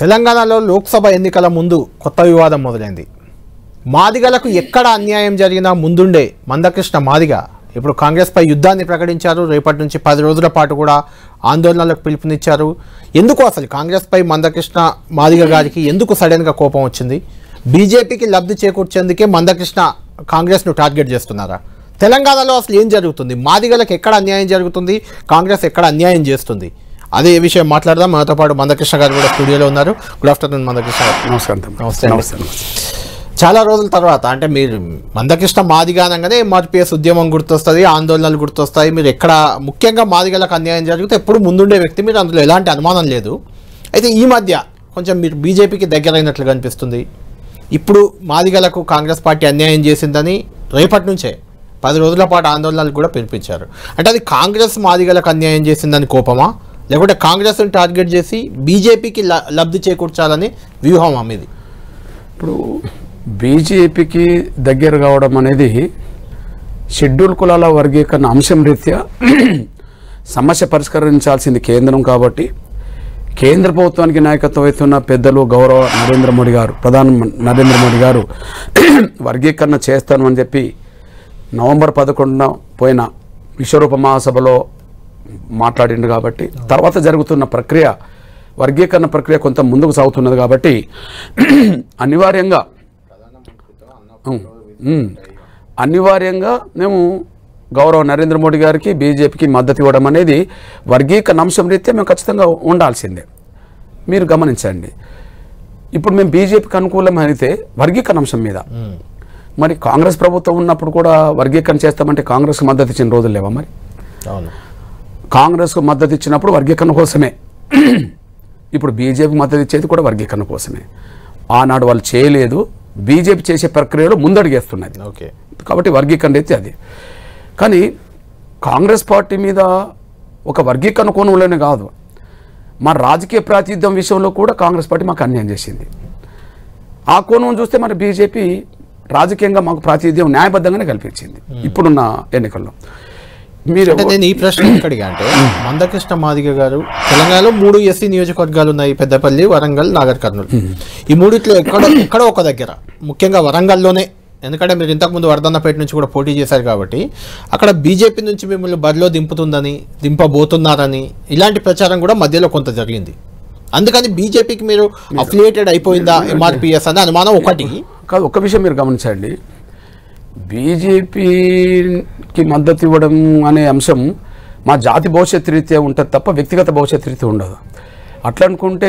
తెలంగాణలో లోక్సభ ఎన్నికల ముందు కొత్త వివాదం మొదలైంది మాదిగలకు ఎక్కడ అన్యాయం జరిగినా ముందుండే మందకృష్ణ మాదిగ ఇప్పుడు కాంగ్రెస్పై యుద్ధాన్ని ప్రకటించారు రేపటి నుంచి పది రోజుల పాటు కూడా ఆందోళనలకు పిలుపునిచ్చారు ఎందుకు అసలు కాంగ్రెస్పై మందకృష్ణ మాదిగ గారికి ఎందుకు సడన్గా కోపం వచ్చింది బీజేపీకి లబ్ధి చేకూర్చేందుకే మందకృష్ణ కాంగ్రెస్ను టార్గెట్ చేస్తున్నారా తెలంగాణలో అసలు ఏం జరుగుతుంది మాదిగలకు ఎక్కడ అన్యాయం జరుగుతుంది కాంగ్రెస్ ఎక్కడ అన్యాయం చేస్తుంది అదే విషయం మాట్లాడదాం మనతో పాటు మందకృష్ణ గారు కూడా స్టూడియోలో ఉన్నారు గుడ్ ఆఫ్టర్నూన్ మందకృష్ణ గారు నమస్కారం తమ్ముడు. నమస్తే అండి. నమస్తే నమస్తే. చాలా రోజుల తర్వాత అంటే మీరు మందకృష్ణ మాదిగా అనగానే ఎంఆర్పిఎస్ ఉద్యమం గుర్తొస్తుంది ఆందోళనలు గుర్తొస్తాయి మీరు ఎక్కడ ముఖ్యంగా మాదిగలకు అన్యాయం జరిగితే ఎప్పుడు ముందుండే వ్యక్తి మీరు అందులో ఎలాంటి అనుమానం లేదు అయితే ఈ మధ్య కొంచెం మీరు బీజేపీకి దగ్గరైనట్లు కనిపిస్తుంది ఇప్పుడు మాదిగలకు కాంగ్రెస్ పార్టీ అన్యాయం చేసిందని రేపటి నుంచే పది రోజుల పాటు ఆందోళనలు కూడా పిలిపించారు అంటే అది కాంగ్రెస్ మాదిగలకు అన్యాయం చేసిందని కోపమా లేకుంటే కాంగ్రెస్ని టార్గెట్ చేసి బీజేపీకి ల- లబ్ధి చేకూర్చాలని వ్యూహమా మీది ఇప్పుడు బీజేపీకి దగ్గర కావడం అనేది షెడ్యూల్ కులాల వర్గీకరణ అంశం రీత్యా సమస్య పరిష్కరించాల్సింది కేంద్రం కాబట్టి కేంద్ర ప్రభుత్వానికి నాయకత్వం వహిస్తున్న పెద్దలు గౌరవ నరేంద్ర మోడీ గారు ప్రధాని నరేంద్ర మోడీ గారు వర్గీకరణ చేస్తాను అని చెప్పి నవంబర్ పదకొండున పోయిన విశ్వరూప మహాసభలో మాట్లాడిండు కాబట్టి తర్వాత జరుగుతున్న ప్రక్రియ వర్గీకరణ ప్రక్రియ కొంత ముందుకు సాగుతున్నది కాబట్టి అనివార్యంగా ఉమ్, ఉమ్. అనివార్యంగా మేము గౌరవ నరేంద్ర మోడీ గారికి బీజేపీకి మద్దతు ఇవ్వడం అనేది వర్గీకరణ అంశం రీత్యా మేము ఖచ్చితంగా ఉండాల్సిందే మీరు గమనించండి ఇప్పుడు మేము బీజేపీకి అనుకూలం అయితే వర్గీకరణ అంశం మీద మరి కాంగ్రెస్ ప్రభుత్వం ఉన్నప్పుడు కూడా వర్గీకరణ చేస్తామంటే కాంగ్రెస్కి మద్దతు ఇచ్చిన రోజులు లేవా మరి అవును కాంగ్రెస్కు మద్దతు ఇచ్చినప్పుడు వర్గీకరణ కోసమే ఇప్పుడు బీజేపీకి మద్దతు ఇచ్చేది కూడా వర్గీకరణ కోసమే ఆనాడు వాళ్ళు చేయలేదు బీజేపీ చేసే ప్రక్రియలో ముందడుగేస్తున్నది ఓకే కాబట్టి వర్గీకరణ అయితే అది కానీ కాంగ్రెస్ పార్టీ మీద ఒక వర్గీకరణ కోణంలోనే కాదు మా రాజకీయ ప్రాతినిధ్యం విషయంలో కూడా కాంగ్రెస్ పార్టీ మాకు అన్యాయం చేసింది ఆ కోణం చూస్తే మరి బీజేపీ రాజకీయంగా మాకు ప్రాతినిధ్యం న్యాయబద్ధంగానే కల్పించింది ఇప్పుడున్న ఎన్నికల్లో మీరు అంటే నేను ఈ ప్రశ్న ఎక్కడిగా అంటే మందకృష్ణ మాదిగ గారు తెలంగాణలో మూడు ఎస్సీ నియోజకవర్గాలు ఉన్నాయి పెద్దపల్లి వరంగల్ నాగర్ కర్నూలు ఈ మూడిట్లో ఎక్కడ ఎక్కడో ఒక దగ్గర ముఖ్యంగా వరంగల్లోనే ఎందుకంటే మీరు ఇంతకుముందు వర్ధన్నపేట నుంచి కూడా పోటీ చేశారు కాబట్టి అక్కడ బీజేపీ నుంచి మిమ్మల్ని బరిలో దింపుతుందని దింపబోతున్నారని ఇలాంటి ప్రచారం కూడా మధ్యలో కొంత జరిగింది అందుకని బీజేపీకి మీరు అఫిలియేటెడ్ అయిపోయిందా ఎంఆర్పిఎస్ అని అనుమానం ఒకటి కాదు ఒక విషయం మీరు గమనించండి బీజేపీకి మద్దతు ఇవ్వడం అనే అంశం మా జాతి భవిష్యత్ రీత్యా ఉంటుంది తప్ప వ్యక్తిగత భవిష్యత్ రీత్యా ఉండదు అట్లా అనుకుంటే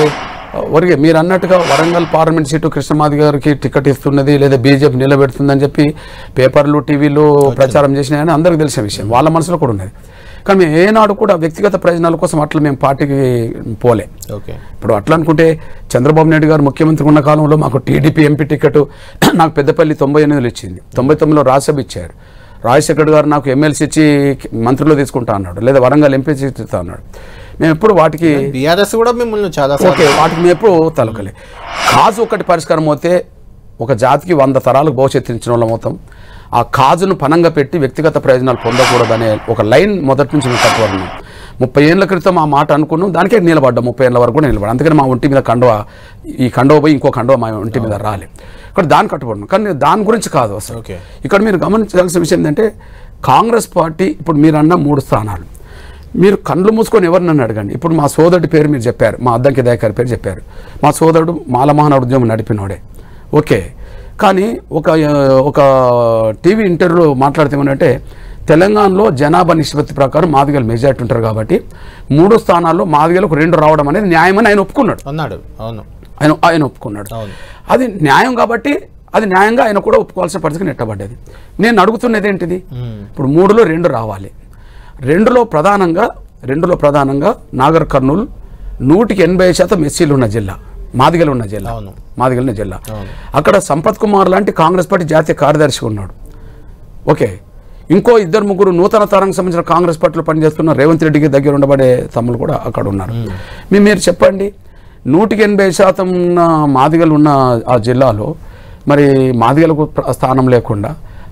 వరిగే మీరు అన్నట్టుగా వరంగల్ పార్లమెంట్ సీటు కృష్ణమాది గారికి టికెట్ ఇస్తున్నది లేదా బీజేపీ నిలబెడుతుందని చెప్పి పేపర్లు టీవీలు ప్రచారం చేసినాయని అందరికీ తెలిసిన విషయం వాళ్ళ మనసులో కూడా ఉన్నది కానీ మేము ఏనాడు కూడా వ్యక్తిగత ప్రయోజనాల కోసం అట్లా మేము పార్టీకి పోలే ఓకే ఇప్పుడు అట్లా అనుకుంటే చంద్రబాబు నాయుడు గారు ముఖ్యమంత్రి ఉన్న కాలంలో మాకు టీడీపీ ఎంపీ టికెట్ నాకు పెద్దపల్లి తొంభై ఎనిమిదిలో ఇచ్చింది తొంభై తొమ్మిదిలో రాజ్యసభ ఇచ్చారు రాజశేఖర్ గారు నాకు ఎమ్మెల్సీ ఇచ్చి మంత్రిలో తీసుకుంటా అన్నాడు లేదా వరంగల్ ఎంపీ ఇస్తా అన్నాడు మేము ఎప్పుడు వాటికి బీఆర్ఎస్ కూడా మిమ్మల్ని చాలా ఓకే వాటికి మేము ఎప్పుడు తలకలే కాజు ఒకటి పరిష్కారం అవుతే ఒక జాతికి వంద తరాలకు భవిష్యత్తు ఇచ్చిన వాళ్ళం అవుతాం ఆ కాజును పనంగా పెట్టి వ్యక్తిగత ప్రయోజనాలు పొందకూడదనే ఒక లైన్ మొదటి నుంచి మేము తప్పవన్నాం ముప్పై ఏళ్ళ క్రితం ఆ మాట అనుకున్నాం దానికే నిలబడ్డాం ముప్పై ఏళ్ళ వరకు కూడా నిలబడ్డాం అందుకని మా ఒంటి మీద కండువ ఈ కండువ పోయి ఇంకో కండువ మా ఒంటి మీద రాలే ఇక్కడ దాన్ని కట్టుబడినాం కానీ దాని గురించి కాదు అసలు ఓకే ఇక్కడ మీరు గమనించాల్సిన విషయం ఏంటంటే కాంగ్రెస్ పార్టీ ఇప్పుడు మీరు అన్న మూడు స్థానాలు మీరు కళ్ళు మూసుకొని ఎవరిని నన్ను అడగండి ఇప్పుడు మా సోదరుడి పేరు మీరు చెప్పారు మా అద్దంకి దయాకర్ పేరు చెప్పారు మా సోదరుడు మాలమహాన ఉద్యమం నడిపినోడే ఓకే కానీ ఒక ఆ, ఒక టీవీ ఇంటర్వ్యూలో మాట్లాడితేమనంటే తెలంగాణలో జనాభా నిష్పత్తి ప్రకారం మాదిగలు మెజార్టీ ఉంటారు కాబట్టి మూడు స్థానాల్లో మాదిగలకు రెండు రావడం అనేది న్యాయమని ఆయన ఒప్పుకున్నాడు అన్నాడు అవును ఆయన ఆయన ఒప్పుకున్నాడు అవును. అది న్యాయం కాబట్టి అది న్యాయంగా ఆయన కూడా ఒప్పుకోవాల్సిన పరిస్థితి నెట్టబడ్డది నేను అడుగుతున్నది ఏంటిది ఇప్పుడు మూడులో రెండు రావాలి రెండులో ప్రధానంగా రెండులో ప్రధానంగా నాగర్ కర్నూలు నూటికి ఎనభై శాతం ఎస్సీలు ఉన్న జిల్లా మాదిగలు ఉన్న జిల్లా అవును. మాదిగలు ఉన్న జిల్లా అవును. అక్కడ సంపత్ కుమార్ లాంటి కాంగ్రెస్ పార్టీ జాతీయ కార్యదర్శి ఉన్నాడు ఓకే ఇంకో ఇద్దరు ముగ్గురు నూతన తరంకి సంబంధించిన కాంగ్రెస్ పార్టీలో పనిచేస్తున్న రేవంత్ రెడ్డికి దగ్గర ఉండబడే తమ్ముళ్ళు కూడా అక్కడ ఉన్నారు మీ మీరు చెప్పండి నూటికి ఎనభై శాతం ఉన్న మాదిగలు ఉన్న ఆ జిల్లాలో మరి మాదిగలకు ప్ర- స్థానం లేకుండా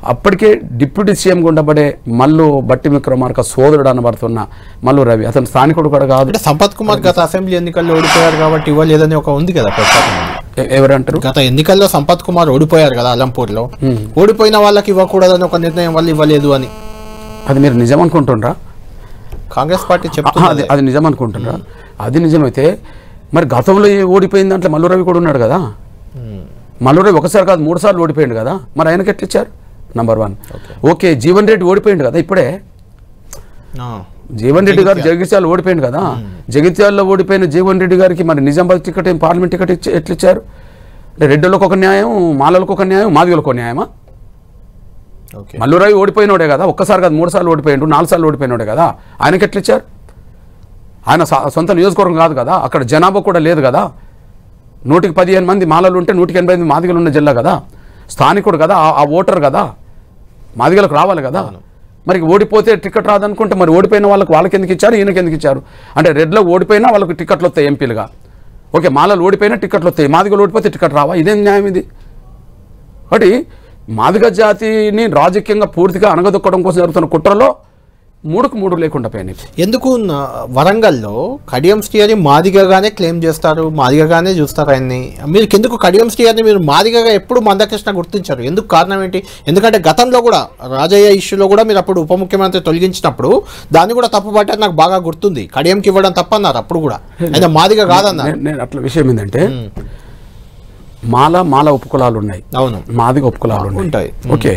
అప్పటికే డిప్యూటీ సీఎం ఉండబడే మల్లు బట్టి విక్రమార్క సోదరుడు అనబడుతున్న మల్లు రవి అతను స్థానికుడు కూడా కాదు అంటే సంపత్ కుమార్ గత అసెంబ్లీ ఎన్నికల్లో ఓడిపోయారు కాబట్టి ఇవ్వలేదని ఒక ఉంది కదా ప్రస్తావన ఎ- ఎవరంటారు గత ఎన్నికల్లో సంపత్ కుమార్ ఓడిపోయారు కదా అలంపూర్లో ఓడిపోయిన వాళ్ళకి ఇవ్వకూడదని ఒక నిర్ణయం వల్ల ఇవ్వలేదు అని అది మీరు నిజం అనుకుంటుండ్రా కాంగ్రెస్ పార్టీ ఆ, చెప్తుంది అది అది నిజం అనుకుంటుండ్రా అది నిజమైతే మరి గతంలో ఏ ఓడిపోయిన దాంట్లో మల్లు రవి కూడా ఉన్నాడు కదా మల్లు రవి ఒకసారి కాదు మూడు సార్లు ఓడిపోయింది కదా మరి ఆయనకి ఎట్లా ఇచ్చారు number one okay Jeevan Reddy ఓడిపోయింది కదా ఇప్పుడే జీవన్ రెడ్డి గారు జగిత్యాల ఓడిపోయింది కదా జగిత్యాలలో ఓడిపోయిన జీవన్ రెడ్డి గారికి మరి నిజామాబాద్ టికెట్ ఏం పార్లమెంట్ టికెట్ ఇచ్చి ఎట్లా ఇచ్చారు అంటే రెడ్డిలకు ఒక న్యాయం మాలలకు ఒక న్యాయం మాదిగలకు ఒక న్యాయమా ఓకే మల్లురాయి ఓడిపోయినోడే కదా ఒక్కసారి కాదు మూడు సార్లు ఓడిపోయిండు నాలుగు సార్లు ఓడిపోయినోడే కదా ఆయనకి ఎట్లా ఇచ్చారు ఆయన సొ- సొంత నియోజకవర్గం కాదు కదా అక్కడ జనాభా కూడా లేదు కదా నూటికి పదిహేను మంది మాలలు ఉంటే నూటికి ఎనభై మంది మాదిగలు ఉన్న జిల్లా కదా స్థానికుడు కదా ఆ- ఆ ఓటర్ కదా మాదిగలకు రావాలి కదా మరి ఓడిపోతే టికెట్ రాదనుకుంటే మరి ఓడిపోయిన వాళ్ళకి వాళ్ళకి ఎందుకు ఇచ్చారు ఈయనకి ఎందుకు ఇచ్చారు అంటే రెడ్లో ఓడిపోయినా వాళ్ళకి టికెట్లు వస్తాయి ఎంపీలుగా ఓకే మాలలు ఓడిపోయినా టికెట్లు వస్తాయి మాదిగలు ఓడిపోతే టికెట్ రావా ఇదేం న్యాయం ఇది కాబట్టి మాదిగ జాతిని రాజకీయంగా పూర్తిగా అణగదొక్కడం కోసం జరుగుతున్న కుట్రలో మూడుకు మూడు లేకుండా పోయినాయి ఎందుకు నా- వరంగల్లో కడియం స్టీయర్ని మాదిగగానే క్లెయిమ్ చేస్తారు మాదిగగానే చూస్తారు ఆయన్ని మీరు ఎందుకు కడియం స్టీయర్ని మీరు మాదిగగా ఎప్పుడు మందకృష్ణ గుర్తించారు ఎందుకు కారణం ఏంటి ఎందుకంటే గతంలో కూడా రాజయ్య ఇష్యూలో కూడా మీరు అప్పుడు ఉప ముఖ్యమంత్రి తొలగించినప్పుడు దాన్ని కూడా తప్పు పట్టారు నాకు బాగా గుర్తుంది కడియంకి ఇవ్వడం తప్పన్నారు అప్పుడు కూడా ఆయన మాదిగ కాదన్నారు నేను- నేను అట్లా విషయం ఏంటంటే మాల మాల ఉపకులాలు ఉన్నాయి అవును మాదిగ ఉపకులాలు ఉన్నాయి ఉంటాయి ఓకే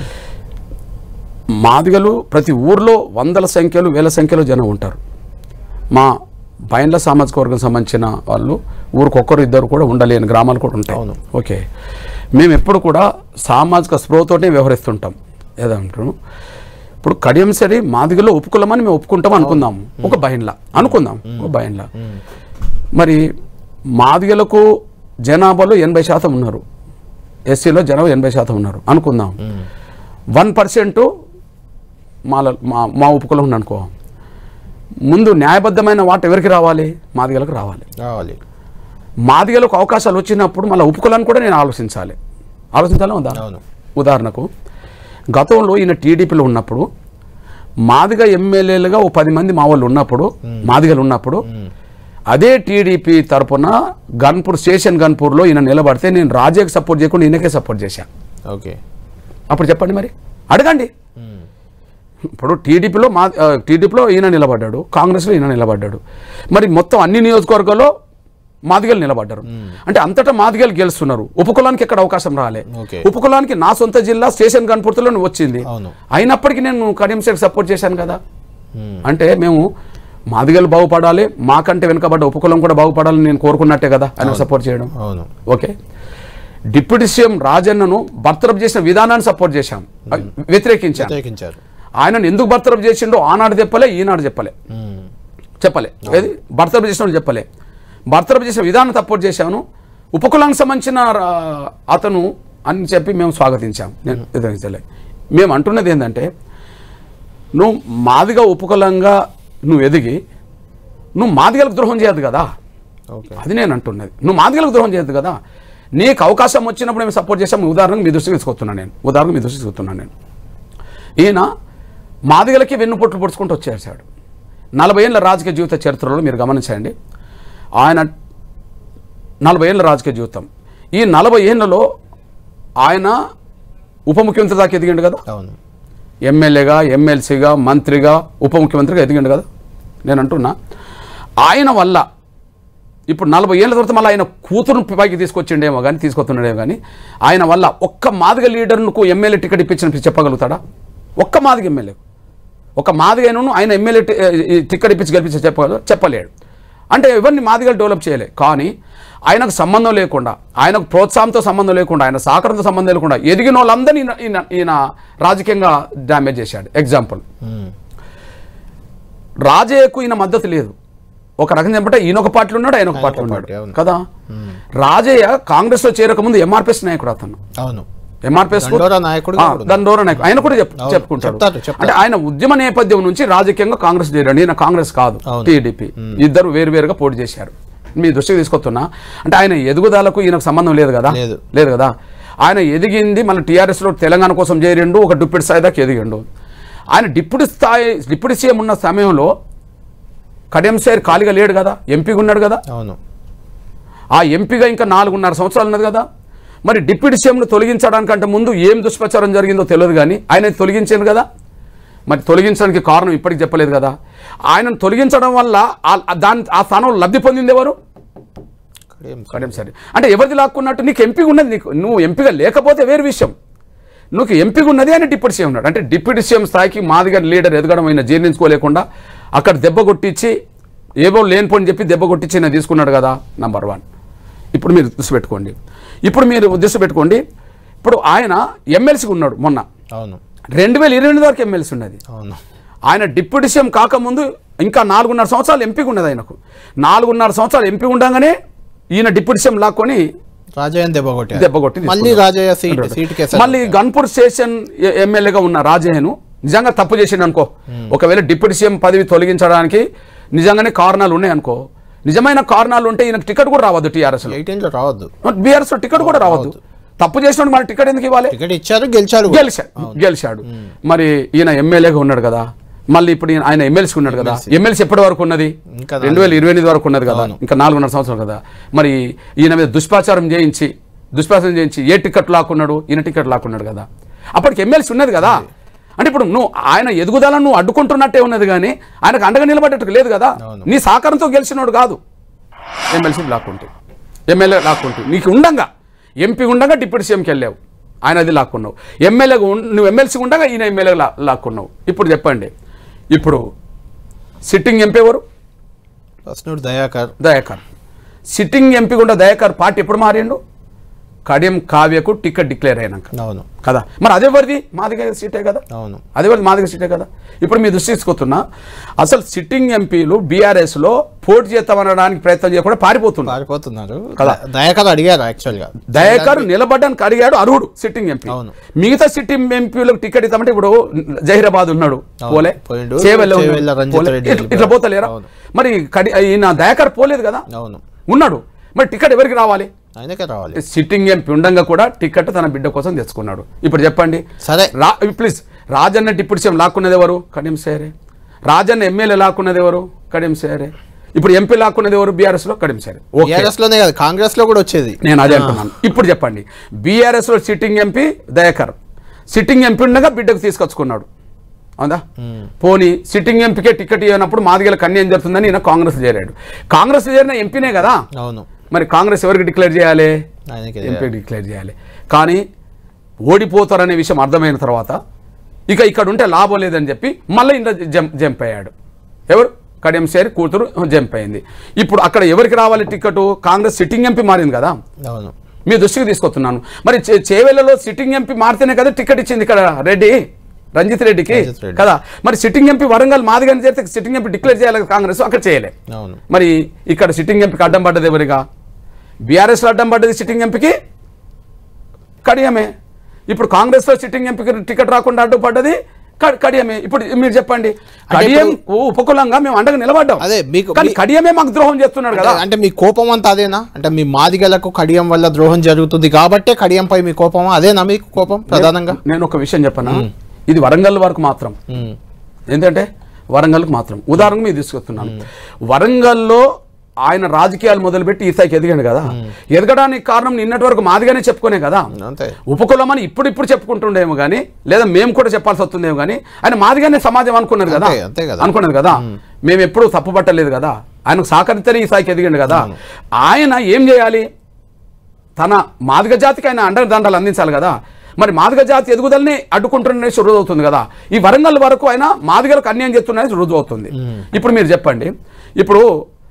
మాదిగలు ప్రతి ఊర్లో వందల సంఖ్యలో వేల సంఖ్యలో జనం ఉంటారు మా బయన్ల సామాజిక వర్గం సంబంధించిన వాళ్ళు ఊరికొక్కరు ఇద్దరు కూడా ఉండలేని గ్రామాలు కూడా ఉంటాయి అవును. ఓకే మేము ఎప్పుడు కూడా సామాజిక స్పృహతోనే వ్యవహరిస్తుంటాం ఏదంటారు ఇప్పుడు కడియం సరి మాదిగలో ఒప్పుకులమని మేము ఒప్పుకుంటాం అనుకుందాం ఒక బయన్లా అనుకుందాం ఒక బయన్లా మరి మాదిగలకు జనాభాలో ఎనభై శాతం ఉన్నారు ఎస్సీలో జనాభా ఎనభై శాతం ఉన్నారు అనుకుందాం వన్ పర్సెంట్ మాల మా మా ఉపకులం ఉంది అనుకో ముందు న్యాయబద్ధమైన వాటి ఎవరికి రావాలి మాదిగలకు రావాలి కావాలి మాదిగలకు అవకాశాలు వచ్చినప్పుడు మళ్ళీ ఉపకులాన్ని కూడా నేను ఆలోచించాలి ఆలోచించాలి ఉందా అవును ఉదాహరణకు గతంలో ఈయన టీడీపీలో ఉన్నప్పుడు మాదిగ ఎమ్మెల్యేలుగా ఓ పది మంది మా వాళ్ళు ఉన్నప్పుడు మాదిగలు ఉన్నప్పుడు అదే టీడీపీ తరపున గన్పూర్ స్టేషన్ గన్పూర్లో ఈయన నిలబడితే నేను రాజేకి సపోర్ట్ చేయకుండా ఈయనకే సపోర్ట్ చేశాను ఓకే అప్పుడు చెప్పండి మరి అడగండి ఇప్పుడు టీడీపీలో మా ఆ, టీడీపీలో ఈయన నిలబడ్డాడు కాంగ్రెస్లో ఈయన నిలబడ్డాడు మరి మొత్తం అన్ని నియోజకవర్గాల్లో మాదిగలు నిలబడ్డారు అంటే అంతటా మాదిగలు గెలుస్తున్నారు ఉపకులానికి ఎక్కడ అవకాశం రాలే ఓకే. ఉపకులానికి నా సొంత జిల్లా స్టేషన్ కన్పూర్తిలో వచ్చింది అవును. అయినప్పటికీ నేను కరీం శేఖ్ సపోర్ట్ చేశాను కదా మ్మ్. అంటే మేము మాదిగలు బాగుపడాలి మాకంటే వెనుకబడ్డ ఉపకులం కూడా బాగుపడాలని నేను కోరుకున్నట్టే కదా ఆయన సపోర్ట్ చేయడం అవును ఓకే డిప్యూటీ సీఎం రాజన్నను బర్తరఫ్ చేసిన విధానాన్ని సపోర్ట్ చేశాం వ్యతిరేకించాం వ్యతిరేకించారు ఆయనను ఎందుకు బర్తరఫ్ చేసిండో ఆనాడు చెప్పలే ఈనాడు చెప్పలే మ్మ్. చెప్పలే ఏది బర్తరఫ్ చేసిన వాళ్ళు చెప్పలే బర్తరఫ్ చేసిన విధానం సపోర్ట్ చేశాను ఉపకులానికి సంబంధించిన రా- అతను అని చెప్పి మేము స్వాగతించాం నేను వ్యతిరేకించలే మేము అంటున్నది ఏంటంటే నువ్వు మాదిగా ఉపకులంగా నువ్వు ఎదిగి నువ్వు మాదిగలకు ద్రోహం చేయదు కదా ఓకే అది నేను అంటున్నది నువ్వు మాదిగలకు ద్రోహం చేయదు కదా నీకు అవకాశం వచ్చినప్పుడు మేము సపోర్ట్ చేసాం ఉదాహరణకు మీ దృష్టికి తీసుకొస్తున్నాను నేను ఉదాహరణకు మీ దృష్టికి తీసుకొస్తున్నాను నేను ఈయన మాదిగలకి వెన్నుపోట్లు పొడుచుకుంటూ వచ్చేసాడు నలభై ఏళ్ళ రాజకీయ జీవిత చరిత్రలో మీరు గమనించండి ఆయన నలభై ఏళ్ళ రాజకీయ జీవితం ఈ నలభై ఏళ్ళలో ఆయన ఉప ముఖ్యమంత్రి దాకా ఎదిగిండు కదా అవును ఎమ్మెల్యేగా ఎమ్మెల్సీగా మంత్రిగా ఉప ముఖ్యమంత్రిగా ఎదిగిండు కదా నేను అంటున్నా ఆయన వల్ల ఇప్పుడు నలభై ఏళ్ళ తర్వాత మళ్ళీ ఆయన కూతురును పైకి తీసుకొచ్చిండేమో కానీ తీసుకొస్తున్నాడేమో కానీ ఆయన వల్ల ఒక్క మాదిగ లీడర్కు ఎమ్మెల్యే టికెట్ ఇప్పించిన చెప్పగలుగుతాడా ఒక్క మాదిగ ఎమ్మెల్యే ఒక మాదిగను ఆయన ఎమ్మెల్యే టి- ఈ టికెట్ ఇప్పించి గెలిపించి చెప్పగలరు చెప్పలేడు అంటే ఎవరిని మాదిగలు డెవలప్ చేయలే కానీ ఆయనకు సంబంధం లేకుండా ఆయనకు ప్రోత్సాహంతో సంబంధం లేకుండా ఆయన సహకారంతో సంబంధం లేకుండా ఎదిగిన వాళ్ళందరినీ ఈయన- ఈయన ఈయన రాజకీయంగా డ్యామేజ్ చేశాడు ఎగ్జాంపుల్ మ్మ్. రాజయ్యకు ఈయన మద్దతు లేదు ఒక రకం చెప్పంటే ఈయన ఒక పార్టీలో ఉన్నాడు ఆయన ఒక ఆయన పార్టీలో ఒక ఉన్నాడు పార్టీ, అవును. కదా రాజయ్య కాంగ్రెస్ లో చేరకముందు ఎంఆర్పిఎస్ నాయకుడు అతను అవును ఎంఆర్పిఎస్ దండోరా నాయకుడు కూడా ఉన్నాడు. దండోరా నాయకుడు ఆయన కూడా చెప్- అవును, చెప్పుకుంటారు చెప్తారు, చెప్తారు. అంటే ఆయన ఉద్యమ నేపథ్యం నుంచి రాజకీయంగా కాంగ్రెస్ చేరాడు ఈయన కాంగ్రెస్ కాదు అవును. టీడీపీ ఇద్దరు వేరువేరుగా పోటీ చేశారు మీ దృష్టికి తీసుకొస్తున్నా అంటే ఆయన ఎదుగుదలకు ఈయనకు సంబంధం లేదు కదా లేదు. లేదు కదా ఆయన ఎదిగింది మన టీఆర్ఎస్లో తెలంగాణ కోసం చేరిండు ఒక డిప్యూటీ స్థాయి దాకా ఎదిగిండు ఆయన డిప్యూటీ స్థాయి డిప్యూటీ సీఎం ఉన్న సమయంలో కడియం సార్ ఖాళీగా లేడు కదా ఎంపీగా ఉన్నాడు కదా అవును ఆ ఎంపీగా ఇంకా నాలుగున్నర సంవత్సరాలు ఉన్నది కదా మరి డిప్యూటీ సీఎంను తొలగించడానికంటే ముందు ఏం దుష్ప్రచారం జరిగిందో తెలియదు కానీ ఆయన తొలగించారు కదా మరి తొలగించడానికి కారణం ఇప్పటికి చెప్పలేదు కదా ఆయనను తొలగించడం వల్ల ఆ- ఆ దాని ఆ స్థానంలో లబ్ధి పొందింది ఎవరు కడియం కడియం సరే అంటే ఎవరిది లాక్కున్నట్టు నీకు ఎంపీగా ఉన్నది నీకు నువ్వు ఎంపీగా లేకపోతే వేరు విషయం నువ్వు ఎంపీగా ఉన్నది అని డిప్యూటీ సీఎం ఉన్నాడు అంటే డిప్యూటీ సీఎం స్థాయికి మాదిగా లీడర్ ఎదగడం అయినా జీర్ణించుకోలేకుండా అక్కడ దెబ్బ కొట్టించి ఏవో లేనిపోని చెప్పి దెబ్బ కొట్టించి నేను తీసుకున్నాడు కదా నంబర్ వన్ ఇప్పుడు మీరు దృష్టి పెట్టుకోండి ఇప్పుడు మీరు దృష్టి పెట్టుకోండి ఇప్పుడు ఆయన ఎమ్మెల్సీగా ఉన్నాడు మొన్న అవును రెండు వేల ఇరవై ఎనిమిది వరకు ఎమ్మెల్సీ ఉన్నది అవును ఆయన డిప్యూటీ సీఎం కాకముందు ఇంకా నాలుగున్నర సంవత్సరాలు ఎంపీగా ఉన్నది ఆయనకు నాలుగున్నర సంవత్సరాలు ఎంపీ ఉండగానే ఈయన డిప్యూటీ సీఎం లాక్కొని రాజయ్యని దెబ్బ కొట్టారు దెబ్బ కొట్టి మళ్ళీ తీసుకున్నారు. రాజయ్య సీట్ సీట్ కేసు మళ్ళీ గన్పూర్ స్టేషన్ ఎ- ఎమ్మెల్యేగా ఉన్న రాజయ్యను నిజంగా తప్పు చేసిండు అనుకో ఒకవేళ డిప్యూటీ సీఎం పదవి తొలగించడానికి నిజంగానే కారణాలు ఉన్నాయి అనుకో నిజమైన కారణాలు ఉంటే ఈయనకు టికెట్ కూడా రావద్దు టీఆర్ఎస్ లో ఎయిటీన్ లో రావద్దు బీఆర్ఎస్ లో టికెట్ కూడా రావద్దు తప్పు చేసినప్పుడు మన టికెట్ ఎందుకు ఇవ్వాలి టికెట్ ఇచ్చారు గెలిచాడు కూడా. గెలిచాడు గెలిచాడు మరి ఈయన ఎమ్మెల్యేగా ఉన్నాడు కదా మళ్ళీ ఇప్పుడు ఈయన- ఆయన ఎమ్మెల్సీ ఉన్నాడు కదా ఎమ్మెల్సీ ఎప్పటి వరకు ఉన్నది ఇంకా రెండు వేల ఇరవై ఎనిమిది వరకు ఉన్నది కదా ఇంకా నాలుగున్నర సంవత్సరం కదా మరి ఈయన మీద దుష్ప్రచారం చేయించి దుష్ప్రచారం చేయించి ఏ టికెట్ లాక్కున్నాడు ఈయన టికెట్ లాక్కున్నాడు కదా అప్పటికి ఎమ్మెల్సీ ఉన్నది కదా అంటే ఇప్పుడు నువ్వు ఆయన ఎదుగుదలను నువ్వు అడ్డుకుంటున్నట్టే ఉన్నది కానీ ఆయనకు అండగా నిలబడేట్టు లేదు కదా అవును. నీ సహకారంతో గెలిచినోడు కాదు ఎమ్మెల్సీ లాక్కుంటే ఎమ్మెల్యే లాక్కుంటే నీకు ఉండంగా ఎంపీ ఉండగా డిప్యూటీ సీఎంకి వెళ్ళావు ఆయన అది లాక్కున్నావు ఎమ్మెల్యేగా ఉన్- నువ్వు ఎమ్మెల్సీ ఉండగా ఈయన ఎమ్మెల్యే లా లాక్కున్నావు ఇప్పుడు చెప్పండి ఇప్పుడు సిట్టింగ్ ఎంపీ ఎవరు ఫస్ట్ నువ్వు దయాకర్ దయాకర్ సిట్టింగ్ ఎంపీ కూడా దయాకర్ పార్టీ ఎప్పుడు మారిండు కడియం కావ్యకు టికెట్ డిక్లేర్ అయినాక అవును కదా మరి అదే వరిది మాదిగ సీటే కదా అవును అదే వాళ్ళు మాదిగ సీటే కదా ఇప్పుడు మీ దృష్టి తీసుకొస్తున్నా అసలు సిట్టింగ్ ఎంపీలు బీఆర్ఎస్ లో పోటీ చేస్తామనడానికి ప్రయత్నం చేయకుండా పారిపోతున్నారు పారిపోతున్నారు కదా. దయాకర్ అడిగారు యాక్చువల్ గా దయాకర్ నిలబడ్డానికి అడిగాడు అర్హుడు సిట్టింగ్ ఎంపీ అవును. మిగతా సిట్టింగ్ ఎంపీలకు టికెట్ ఇస్తామంటే ఇప్పుడు జహీరాబాద్ ఉన్నాడు అవును. పోలే పోయిండు. చేవెళ్ళ ఉన్నాడు. చేవెళ్ళ రంజిత్ పోలే. రెడ్డి ఇట్లా- ఇట్లా పోతలేరా అవును. మరి కడి ఈయన దయాకర్ పోలేదు కదా అవును ఉన్నాడు మరి టికెట్ ఎవరికి రావాలి ఆయనకే రావాలి సిట్టింగ్ ఎంపీ ఉండంగా కూడా టికెట్ తన బిడ్డ కోసం తెచ్చుకున్నాడు ఇప్పుడు చెప్పండి సరే రా ప్లీజ్ రాజన్న డిప్యూటీ సీఎం లాక్కున్నది ఎవరు కడియం సేరే రాజన్న ఎమ్మెల్యే లాక్కున్నది ఎవరు కడియం సేరే ఇప్పుడు ఎంపీ లాక్కున్నది ఎవరు బీఆర్ఎస్ లో కడియం సేరే ఓకే టీఆర్ఎస్ లోనే కాదు కాంగ్రెస్ లో కూడా వచ్చేది నేను అదే అంటున్నాను ఇప్పుడు చెప్పండి బీఆర్ఎస్ లో sitting MP Dayakar sitting MP ఉండగా బిడ్డకు తీసుకొచ్చుకున్నాడు అవునా పోనీ సిట్టింగ్ ఎంపీకే టికెట్ ఇవ్వనప్పుడు మాదిగలకు అన్యాయం జరుగుతుందని ఈయన కాంగ్రెస్ చేరాడు కాంగ్రెస్ చేరిన ఎంపీనే కదా అవును మరి కాంగ్రెస్ ఎవరికి డిక్లేర్ చేయాలి ఆయనకే ఎంపీ డిక్లేర్ చేయాలి కానీ ఓడిపోతారనే విషయం అర్థమైన తర్వాత ఇక ఇక్కడ ఉంటే లాభం లేదని చెప్పి మళ్ళీ ఇంత జంప్ జంప్ అయ్యాడు ఎవరు కడియం సేరి కూతురు జంప్ అయింది ఇప్పుడు అక్కడ ఎవరికి రావాలి టికెట్ కాంగ్రెస్ సిట్టింగ్ ఎంపీ మారింది కదా అవును మీ దృష్టికి తీసుకొస్తున్నాను మరి చే- చేవెళ్లలో సిట్టింగ్ ఎంపీ మారితేనే కదా టికెట్ ఇచ్చింది ఇక్కడ రెడ్డి రంజిత్ రెడ్డికి రంజిత్ రెడ్డి. కదా మరి సిట్టింగ్ ఎంపీ వరంగల్ మాదిగాని చేస్తే సిట్టింగ్ ఎంపీ డిక్లేర్ చేయాలి కదా కాంగ్రెస్ అక్కడ చేయలే అవును మరి ఇక్కడ సిట్టింగ్ ఎంపీకి అడ్డం పడ్డది ఎవరిగా బీఆర్ఎస్లో అడ్డం పడ్డది సిట్టింగ్ ఎంపీకి కడియమే ఇప్పుడు కాంగ్రెస్లో సిట్టింగ్ ఎంపీకి టికెట్ రాకుండా అడ్డుపడ్డది క- కడియమే ఇప్పుడు మీరు చెప్పండి కడియం ఉపకులంగా మేము అండగా నిలబడ్డాం అదే మీకు- కానీ మీ- కడియమే మాకు ద్రోహం చేస్తున్నాడు కదా అంటే- అంటే మీ కోపం అంతా అదేనా అంటే మీ మాదిగలకు కడియం వల్ల ద్రోహం జరుగుతుంది కాబట్టే కడియంపై మీ కోపం అదేనా మీకు కోపం ప్రధానంగా నేను ఒక విషయం చెప్పనా ఇది వరంగల్ వరకు మాత్రం ఉమ్. ఏంటంటే వరంగల్కి మాత్రం ఉదాహరణకు మీరు తీసుకొస్తున్నాను వరంగల్లో ఆయన రాజకీయాలు మొదలుపెట్టి ఈ స్థాయికి ఎదిగాడు కదా ఎదగడానికి కారణం నిన్నటి వరకు మాదిగానే చెప్పుకునే కదా అంతే ఉపకులమని ఇప్పుడు ఇప్పుడు చెప్పుకుంటుండేమో కానీ లేదా మేము కూడా చెప్పాల్సి వస్తుందేమో కానీ ఆయన మాదిగానే సమాజం అనుకున్నారు కదా అంతే, అంతే కదా. అనుకున్నారు కదా మేము ఎప్పుడూ తప్పుపట్టలేదు కదా ఆయనకు సహకరిస్తేనే ఈ స్థాయికి ఎదిగాడు కదా ఆయన ఏం చేయాలి తన మాదిగ జాతికి ఆయన అండదండలు అందించాలి కదా మరి మాదిగ జాతి ఎదుగుదలని అడ్డుకుంటున్నది రుజువు అవుతుంది కదా ఈ వరంగల్ వరకు ఆయన మాదిగలకు అన్యాయం చేస్తున్నది రుజువు అవుతుంది ఇప్పుడు మీరు చెప్పండి ఇప్పుడు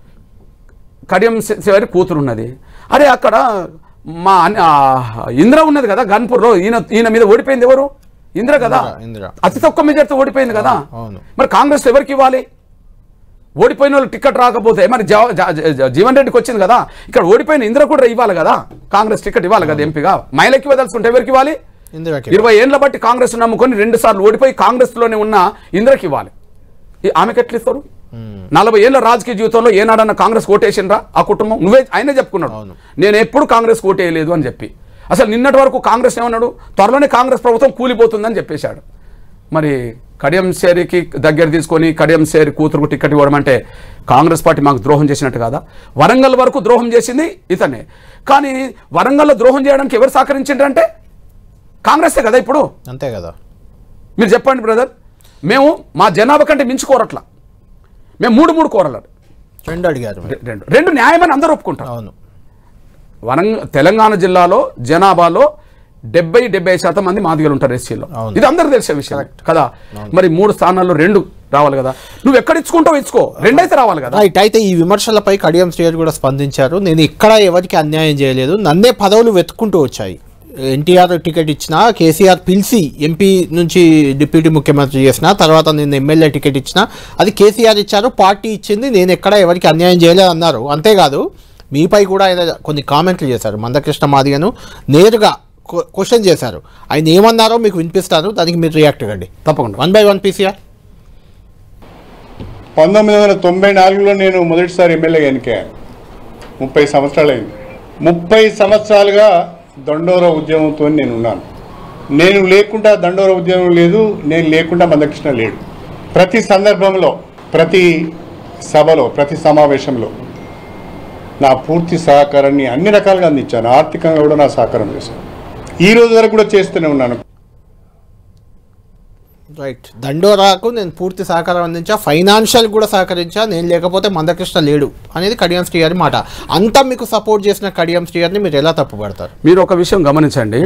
కడియం శివారి కూతురు ఉన్నది అరే అక్కడ మా అన్న- ఆ, ఇంద్ర ఉన్నది కదా గన్పూర్లో ఈయన ఈయన మీద ఓడిపోయింది ఎవరు ఇంద్ర కదా ఇంద్ర, ఇంద్ర. అతి తక్కువ మెజార్టీతో ఓడిపోయింది కదా అవును. మరి కాంగ్రెస్ ఎవరికి ఇవ్వాలి ఓడిపోయిన వాళ్ళు టికెట్ రాకపోతే మరి జవ- జ- జ- జ- జీవన్ రెడ్డికి వచ్చింది కదా ఇక్కడ ఓడిపోయిన ఇంద్ర కూడా ఇవ్వాలి కదా కాంగ్రెస్ టికెట్ ఇవ్వాలి కదా ఎంపీగా మైలకి వదలుచుకుంటే ఎవరికి ఇవ్వాలి ఇందిరాకి ఇరవై ఏళ్ళ బట్టి కాంగ్రెస్ నమ్ముకొని రెండు సార్లు ఓడిపోయి కాంగ్రెస్ లోనే ఉన్న ఇంద్రకి ఇవ్వాలి ఈ- ఆమెకి ఎట్లా ఇస్తారు నలభై ఏళ్ళ రాజకీయ జీవితంలో ఏనాడన్నా కాంగ్రెస్ ఓటేసిండ్రా ఆ కుటుంబం నువ్వే ఆయనే చెప్పుకున్నాడు అవును. నేను ఎప్పుడు కాంగ్రెస్ ఓటేయలేదు అని చెప్పి అసలు నిన్నటి వరకు కాంగ్రెస్ ఏమన్నాడు త్వరలోనే కాంగ్రెస్ ప్రభుత్వం కూలిపోతుందని చెప్పేశాడు మరి కడియం సేరికి దగ్గర తీసుకొని కడియం సేరి కూతురుకు టికెట్ ఇవ్వడం అంటే కాంగ్రెస్ పార్టీ మాకు ద్రోహం చేసినట్టు కాదా వరంగల్ వరకు ద్రోహం చేసింది ఇతనే కానీ వరంగల్లో ద్రోహం చేయడానికి ఎవరు సహకరించిండ్రంటే కాంగ్రెసే కదా ఇప్పుడు అంతే కదా మీరు చెప్పండి బ్రదర్ మేము మా జనాభా కంటే మించి కోరట్లా మేము మూడు మూడు కోరలు రెండు అడిగారు మీరు. రెండు రెండు న్యాయమని అందరూ ఒప్పుకుంటాం అవును వరంగ తెలంగాణ జిల్లాలో జనాభాలో డెబ్బై డెబ్బై శాతం మంది మాదిగలు ఉంటారు ఎస్సీలో అవును. ఇది అందరూ తెలిసే విషయం కదా మరి మూడు స్థానాల్లో రెండు రావాలి కదా నువ్వు ఎక్కడ ఇచ్చుకుంటావు ఇచ్చుకో రెండైతే రావాలి కదా రైట్ అయితే ఈ విమర్శలపై కడియం శ్రీయర్ కూడా స్పందించారు నేను ఇక్కడ ఎవరికి అన్యాయం చేయలేదు నన్నే పదవులు వెతుక్కుంటూ వచ్చాయి ఎన్టీఆర్ టికెట్ ఇచ్చిన కేసీఆర్ పిలిచి ఎంపీ నుంచి డిప్యూటీ ముఖ్యమంత్రి చేసిన తర్వాత నేను ఎమ్మెల్యే టికెట్ ఇచ్చిన అది కేసీఆర్ ఇచ్చారు పార్టీ ఇచ్చింది నేను ఎక్కడ ఎవరికి అన్యాయం చేయలేదు అన్నారు అంతేకాదు మీపై కూడా ఆయన కొన్ని కామెంట్లు చేశారు మందకృష్ణ మాదిగను నేరుగా క్వశ్చన్ చేశారు ఆయన ఏమన్నారో మీకు వినిపిస్తాను దానికి మీరు రియాక్ట్ కండి తప్పకుండా వన్ బై వన్ పీసీఆర్ పంతొమ్మిది వందల తొంభై నాలుగులో నేను మొదటిసారి ఎమ్మెల్యే ఎన్నికయ్యాను ముప్పై సంవత్సరాలు అయింది ముప్పై సంవత్సరాలుగా దండోర ఉద్యమంతో నేను ఉన్నాను నేను లేకుండా దండోర ఉద్యమం లేదు నేను లేకుండా మందకృష్ణ లేడు ప్రతి సందర్భంలో ప్రతి సభలో ప్రతి సమావేశంలో నా పూర్తి సహకారాన్ని అన్ని రకాలుగా అందించాను ఆర్థికంగా కూడా నా సహకారం చేశాను ఈ రోజు వరకు కూడా చేస్తూనే ఉన్నాను రైట్ దండోరాకు నేను పూర్తి సహకారం అందించా ఫైనాన్షియల్ కూడా సహకరించా నేను లేకపోతే మందకృష్ణ లేడు అనేది కడియం శ్రీగారి మాట అంతా మీకు సపోర్ట్ చేసిన కడియం శ్రీగారిని మీరు ఎలా తప్పుపడతారు మీరు ఒక విషయం గమనించండి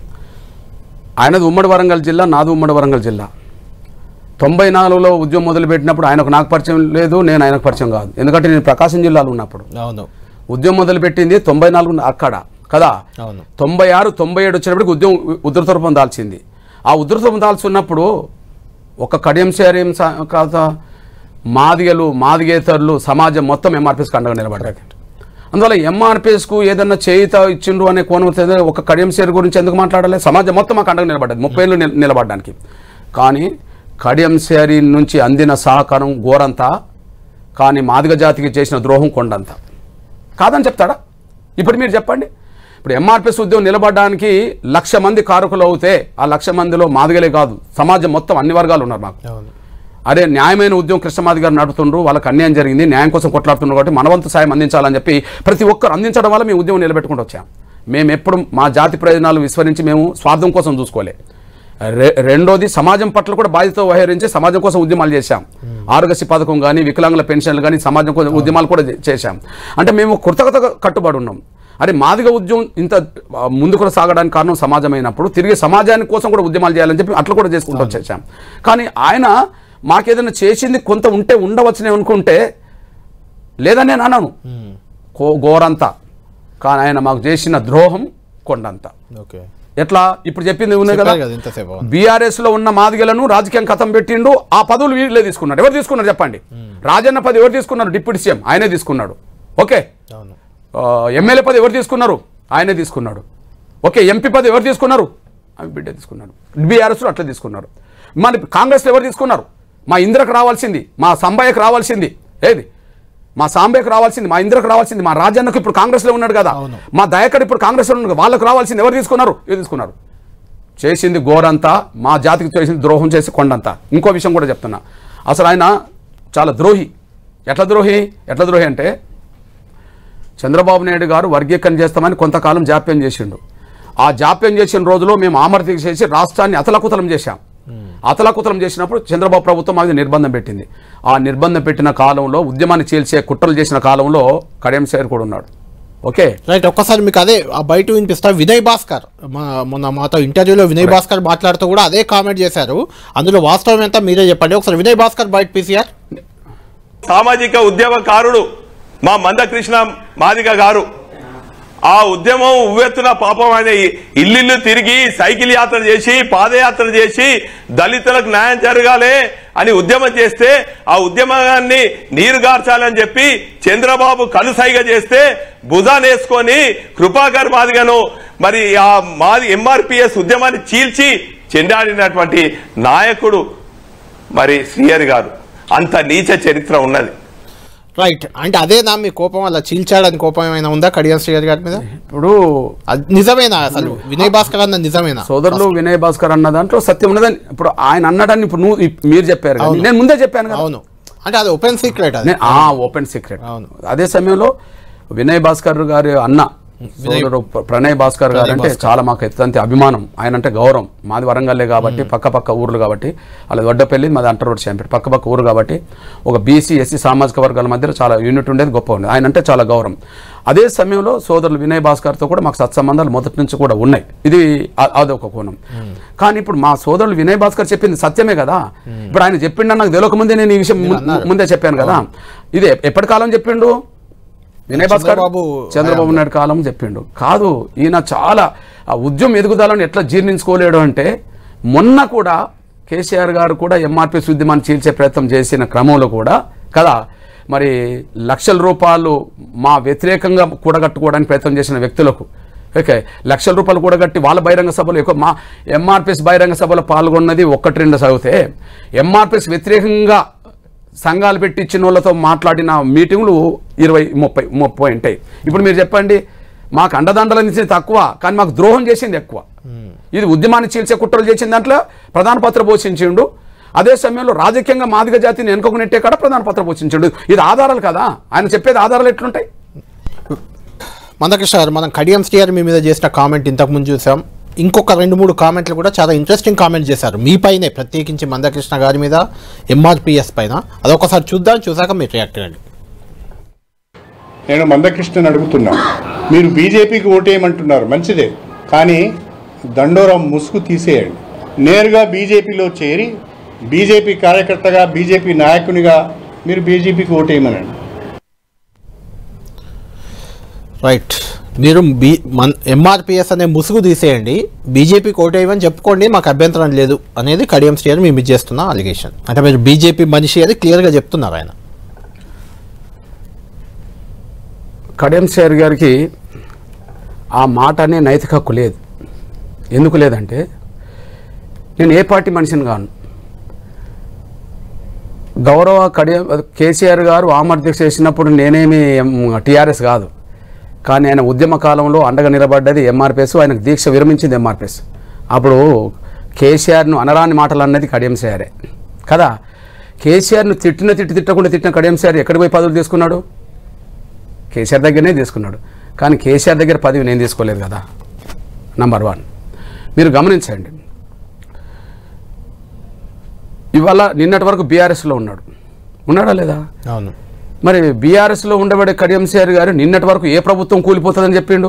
ఆయనది ఉమ్మడి వరంగల్ జిల్లా నాది ఉమ్మడి వరంగల్ జిల్లా తొంభై నాలుగులో ఉద్యమం మొదలుపెట్టినప్పుడు ఆయనకు నాకు పరిచయం లేదు నేను ఆయనకు పరిచయం కాదు ఎందుకంటే నేను ప్రకాశం జిల్లాలో ఉన్నప్పుడు అవును ఉద్యమం మొదలుపెట్టింది తొంభై నాలుగు అక్కడ కదా అవును తొంభై ఆరు తొంభై ఏడు వచ్చినప్పటికి ఉద్యమం ఉధృత రూపం దాల్చింది ఆ ఉధృత రూపం దాల్చున్నప్పుడు ఒక కడియం సేరేం కాదా మాదిగలు మాదిగేతరులు సమాజం మొత్తం ఎంఆర్పిఎస్కి అండగా నిలబడ్డారు అందువల్ల ఎంఆర్పిఎస్కు ఏదన్నా చేయిత ఇచ్చిండ్రు అనే కోణం వస్తే ఒక కడియం సేరు గురించి ఎందుకు మాట్లాడాలి సమాజం మొత్తం మాకు అండగా నిలబడ్డది ముప్పై ఏళ్ళు నిల- నిలబడడానికి కానీ కడియం సేరి నుంచి అందిన సహకారం గోరంతా కానీ మాదిగ జాతికి చేసిన ద్రోహం కొండంతా కాదని చెప్తాడా ఇప్పుడు మీరు చెప్పండి ఇప్పుడు ఎంఆర్పిఎస్ ఉద్యోగం నిలబడడానికి లక్ష మంది కారకులు అవుతే ఆ లక్ష మందిలో మాదిగలే కాదు సమాజం మొత్తం అన్ని వర్గాలు ఉన్నారు మాకు అవును అరే న్యాయమైన ఉద్యమం కృష్ణమాది గారు నడుపుతుండ్రు వాళ్ళకి అన్యాయం జరిగింది న్యాయం కోసం కొట్లాడుతున్నారు కాబట్టి మనవంతు సాయం అందించాలని చెప్పి ప్రతి ఒక్కరు అందించడం వల్ల మేము ఉద్యమం నిలబెట్టుకుంటూ వచ్చాం మేము ఎప్పుడు మా జాతి ప్రయోజనాలు విస్మరించి మేము స్వార్థం కోసం చూసుకోలే రె రెండోది సమాజం పట్ల కూడా బాధ్యత వహించి సమాజం కోసం ఉద్యమాలు చేశాం ఆరోగ్యశ్రీ పథకం కానీ వికలాంగుల పెన్షన్లు కానీ సమాజం కోసం ఉద్యమాలు కూడా చే- చేశాం అంటే మేము కృతజ్ఞత కట్టుబడి ఉన్నాం అరే మాదిగ ఉద్యమం ఇంత ఆ, ముందుకు సాగడానికి కారణం సమాజమైనప్పుడు తిరిగి సమాజానికి కోసం కూడా ఉద్యమాలు చేయాలని చెప్పి అట్లా కూడా చేసుకుంటూ వచ్చేసాం కానీ ఆయన మాకేదైనా చేసింది కొంత ఉంటే ఉండవచ్చునే అనుకుంటే లేదని నేను అన్నాను కో గోరంతా కానీ ఆయన మాకు చేసిన ద్రోహం కొండంత ఓకే ఎట్లా ఇప్పుడు చెప్పింది ఉన్నాయి కదా చెప్పారు కదా ఇంతసేపు అవును. బీఆర్ఎస్ లో ఉన్న మాదిగలను రాజకీయం కథం పెట్టిండు ఆ పదవులు వీళ్ళే తీసుకున్నాడు ఎవరు తీసుకున్నారు చెప్పండి రాజన్న పదవి ఎవరు తీసుకున్నారు డిప్యూటీ సీఎం ఆయనే తీసుకున్నాడు ఓకే అవును ఎమ్మెల్యే పదవి ఎవరు తీసుకున్నారు ఆయనే తీసుకున్నాడు ఓకే ఎంపీ పదవి ఎవరు తీసుకున్నారు ఆమె బిడ్డ తీసుకున్నాడు బీఆర్ఎస్లో అట్లా తీసుకున్నారు మరి కాంగ్రెస్లో ఎవరు తీసుకున్నారు మా ఇందిరకు రావాల్సింది మా సంబయ్యకు రావాల్సింది ఏది మా సాంబయ్యకు రావాల్సింది మా ఇందిరకు రావాల్సింది మా రాజన్నకు ఇప్పుడు కాంగ్రెస్లో ఉన్నాడు కదా అవును. మా దయకడు ఇప్పుడు కాంగ్రెస్లో ఉన్నాడు కదా, వాళ్ళకు రావాల్సింది ఎవరు తీసుకున్నారు ఇవి తీసుకున్నారు చేసింది గోరంతా మా జాతికి చేసింది ద్రోహం చేసి కొండంతా ఇంకో విషయం కూడా చెప్తున్నా అసలు ఆయన చాలా ద్రోహి ఎట్లా ద్రోహి ఎట్లా ద్రోహి అంటే చంద్రబాబు నాయుడు గారు వర్గీకరణ చేస్తామని కొంతకాలం జాప్యం చేసిండు ఆ జాప్యం చేసిన రోజులో మేము ఆమర్తి చేసి రాష్ట్రాన్ని అతలకుతలం చేశాం అతలకుతలం చేసినప్పుడు చంద్రబాబు ప్రభుత్వం అది నిర్బంధం పెట్టింది ఆ నిర్బంధం పెట్టిన కాలంలో ఉద్యమాన్ని చీల్చే కుట్రలు చేసిన కాలంలో కడియం సేర్ కూడా ఉన్నాడు ఓకే రైట్ ఒక్కసారి మీకు అదే ఆ బయట వినిపిస్తా వినయ్ భాస్కర్ మా మొన్న మాతో ఇంటర్వ్యూలో వినయ్ భాస్కర్ మాట్లాడుతూ కూడా అదే కామెంట్ చేశారు అందులో వాస్తవం ఎంత మీరే చెప్పండి ఒకసారి వినయ్ భాస్కర్ బయట పీసీఆర్ సామాజిక ఉద్యమకారుడు మా మందకృష్ణ మాదిగ గారు ఆ ఉద్యమం ఉవ్వెత్తున పాపం ఆయన ఇల్లు తిరిగి సైకిల్ యాత్ర చేసి పాదయాత్ర చేసి దళితులకు న్యాయం జరగాలి అని ఉద్యమం చేస్తే ఆ ఉద్యమాన్ని నీరుగార్చాలని చెప్పి చంద్రబాబు కనుసైగ చేస్తే భుజానేసుకొని కృపాకర్ మాదిగను మరి ఆ మాది ఎంఆర్పిఎస్ ఉద్యమాన్ని చీల్చి చెండాడినటువంటి నాయకుడు మరి శ్రీహరి గారు అంత నీచ చరిత్ర ఉన్నది రైట్ అంటే అదేనా మీ కోపం అలా చీల్చాడని కోపం ఏమైనా ఉందా కడియం శ్రీహరి గారి మీద ఇప్పుడు అది నిజమేనా అసలు వినయ్ భాస్కర్ అన్న నిజమేనా సోదరులు వినయ్ భాస్కర్ అన్న దాంట్లో సత్యం ఉన్నదని ఇప్పుడు ఆయన అన్నాడని ఇప్పుడు నువ్వు ఇప్- మీరు చెప్పారు కదా. అవును. నేను ముందే చెప్పాను కదా అవును అంటే అది ఓపెన్ సీక్రెట్ అది నే- ఆ ఓపెన్ సీక్రెట్ అవును. అదే సమయంలో వినయ్ భాస్కర్ గారి అన్న సోదరుడు ప్ర- ప్రణయ్ భాస్కర్ గారు అంటే చాలా మాకు ఎత్తంత అభిమానం ఆయన అంటే గౌరవం మాది వరంగల్లే కాబట్టి పక్క పక్క ఊర్లు కాబట్టి అలా వడ్డపల్లి మాది అంటర్ రోడ్ చాంపియన్ పక్క పక్క ఊరు కాబట్టి ఒక బీసీ ఎస్సీ సామాజిక వర్గాల మధ్యలో చాలా యూనిట్ ఉండేది గొప్ప ఉండేది ఆయన అంటే చాలా గౌరవం అదే సమయంలో సోదరులు వినయ్ భాస్కర్తో కూడా మాకు సత్సంబంధాలు మొదటి నుంచి కూడా ఉన్నాయి ఇది అ- అదొక కోణం కానీ ఇప్పుడు మా సోదరులు వినయ్ భాస్కర్ చెప్పింది సత్యమే కదా ఇప్పుడు ఆయన చెప్పిండని నాకు తెలియక ముందే నేను ఈ విషయం ము- ముందే చెప్పాను కదా ఇది ఎప్పటి కాలం చెప్పిండు వినయ్ భాస్కర్ చంద్రబాబు చంద్రబాబు నాయుడు కాలం చెప్పిండు కాదు ఈయన చాలా ఆ ఉద్యమం ఎదుగుదలను ఎట్లా జీర్ణించుకోలేడు అంటే మొన్న కూడా కేసీఆర్ గారు కూడా ఎంఆర్పీఎస్ ఉద్యమాన్ని చీల్చే ప్రయత్నం చేసిన క్రమంలో కూడా కదా మరి లక్షల రూపాయలు మా వ్యతిరేకంగా కూడగట్టుకోవడానికి ప్రయత్నం చేసిన వ్యక్తులకు ఓకే లక్షల రూపాయలు కూడగట్టి వాళ్ళ బహిరంగ సభలు ఎక్కువ మా ఎంఆర్పిఎస్ బహిరంగ సభలో పాల్గొన్నది ఒక్కటి రెండు చదివితే ఎంఆర్పిఎస్ వ్యతిరేకంగా సంఘాలు పెట్టి ఇచ్చిన వాళ్ళతో మాట్లాడిన మీటింగ్లు ఇరవై ముప్పై ముప్పై ఉంటాయి ఇప్పుడు మీరు చెప్పండి మాకు అండదండలు అందించింది తక్కువ కానీ మాకు ద్రోహం చేసింది ఎక్కువ ఇది ఉద్యమాన్ని చీల్చే కుట్రలు చేసిన దాంట్లో ప్రధాన పాత్ర పోషించిండు అదే సమయంలో రాజకీయంగా మాదిగ జాతిని వెనుకకు నెట్టే కాడ ప్రధాన పాత్ర పోషించిండు ఇది ఆధారాలు కదా ఆయన చెప్పేది ఆధారాలు ఎట్లుంటాయి మందకృష్ణ గారు మనం కడియం శ్రీహరి మీ మీద చేసిన కామెంట్ ఇంతకు ముందు చూసాం ఇంకొక రెండు మూడు కామెంట్లు కూడా చాలా ఇంట్రెస్టింగ్ కామెంట్ చేశారు మీ పైనే ప్రత్యేకించి మందకృష్ణ గారి మీద ఎంఆర్పిఎస్ పైన అదొకసారి చూద్దాం చూసాక మీరు రియాక్ట్ అవ్వండి నేను మందకృష్ణని అడుగుతున్నా మీరు బీజేపీకి ఓటేయమంటున్నారు మంచిదే కానీ దండోరం ముసుగు తీసేయండి నేరుగా బీజేపీలో చేరి బీజేపీ కార్యకర్తగా బీజేపీ నాయకునిగా మీరు బీజేపీకి ఓటేయమనండి రైట్ మీరు బీ మన్ ఎంఆర్పిఎస్ అనే ముసుగు తీసేయండి బీజేపీకి ఓటేయమని చెప్పుకోండి మాకు అభ్యంతరం లేదు అనేది కడియం శ్రీహరి మీ మీద చేస్తున్న అలిగేషన్ అంటే మీరు బీజేపీ మనిషి అని క్లియర్గా చెప్తున్నారు ఆయన కడియం షేర్ గారికి ఆ మాట అనే నైతిక హక్కు లేదు ఎందుకు లేదంటే నేను ఏ పార్టీ మనిషిని కాను గౌరవ కడియం కేసీఆర్ గారు ఆమర్దీక్ష చేసినప్పుడు నేనేమి టీఆర్ఎస్ కాదు కానీ ఆయన ఉద్యమ కాలంలో అండగా నిలబడ్డది ఎంఆర్పిఎస్ ఆయనకు దీక్ష విరమించింది ఎంఆర్పిఎస్ అప్పుడు కేసీఆర్ను అనరాని మాటలు అన్నది కడియం సారే కదా కేసీఆర్ను తిట్టిన తిట్టి తిట్టకుండా తిట్టిన కడియం సార్ ఎక్కడికి పోయి పదవులు తీసుకున్నాడు కేసీఆర్ దగ్గరనే తీసుకున్నాడు కానీ కేసీఆర్ దగ్గర పదవి నేను తీసుకోలేదు కదా నంబర్ వన్ మీరు గమనించండి ఇవాళ నిన్నటి వరకు బీఆర్ఎస్లో ఉన్నాడు ఉన్నాడా లేదా అవును మరి బీఆర్ఎస్లో ఉండబడే కడియం సిఆర్ గారు నిన్నటి వరకు ఏ ప్రభుత్వం కూలిపోతుందని చెప్పిండు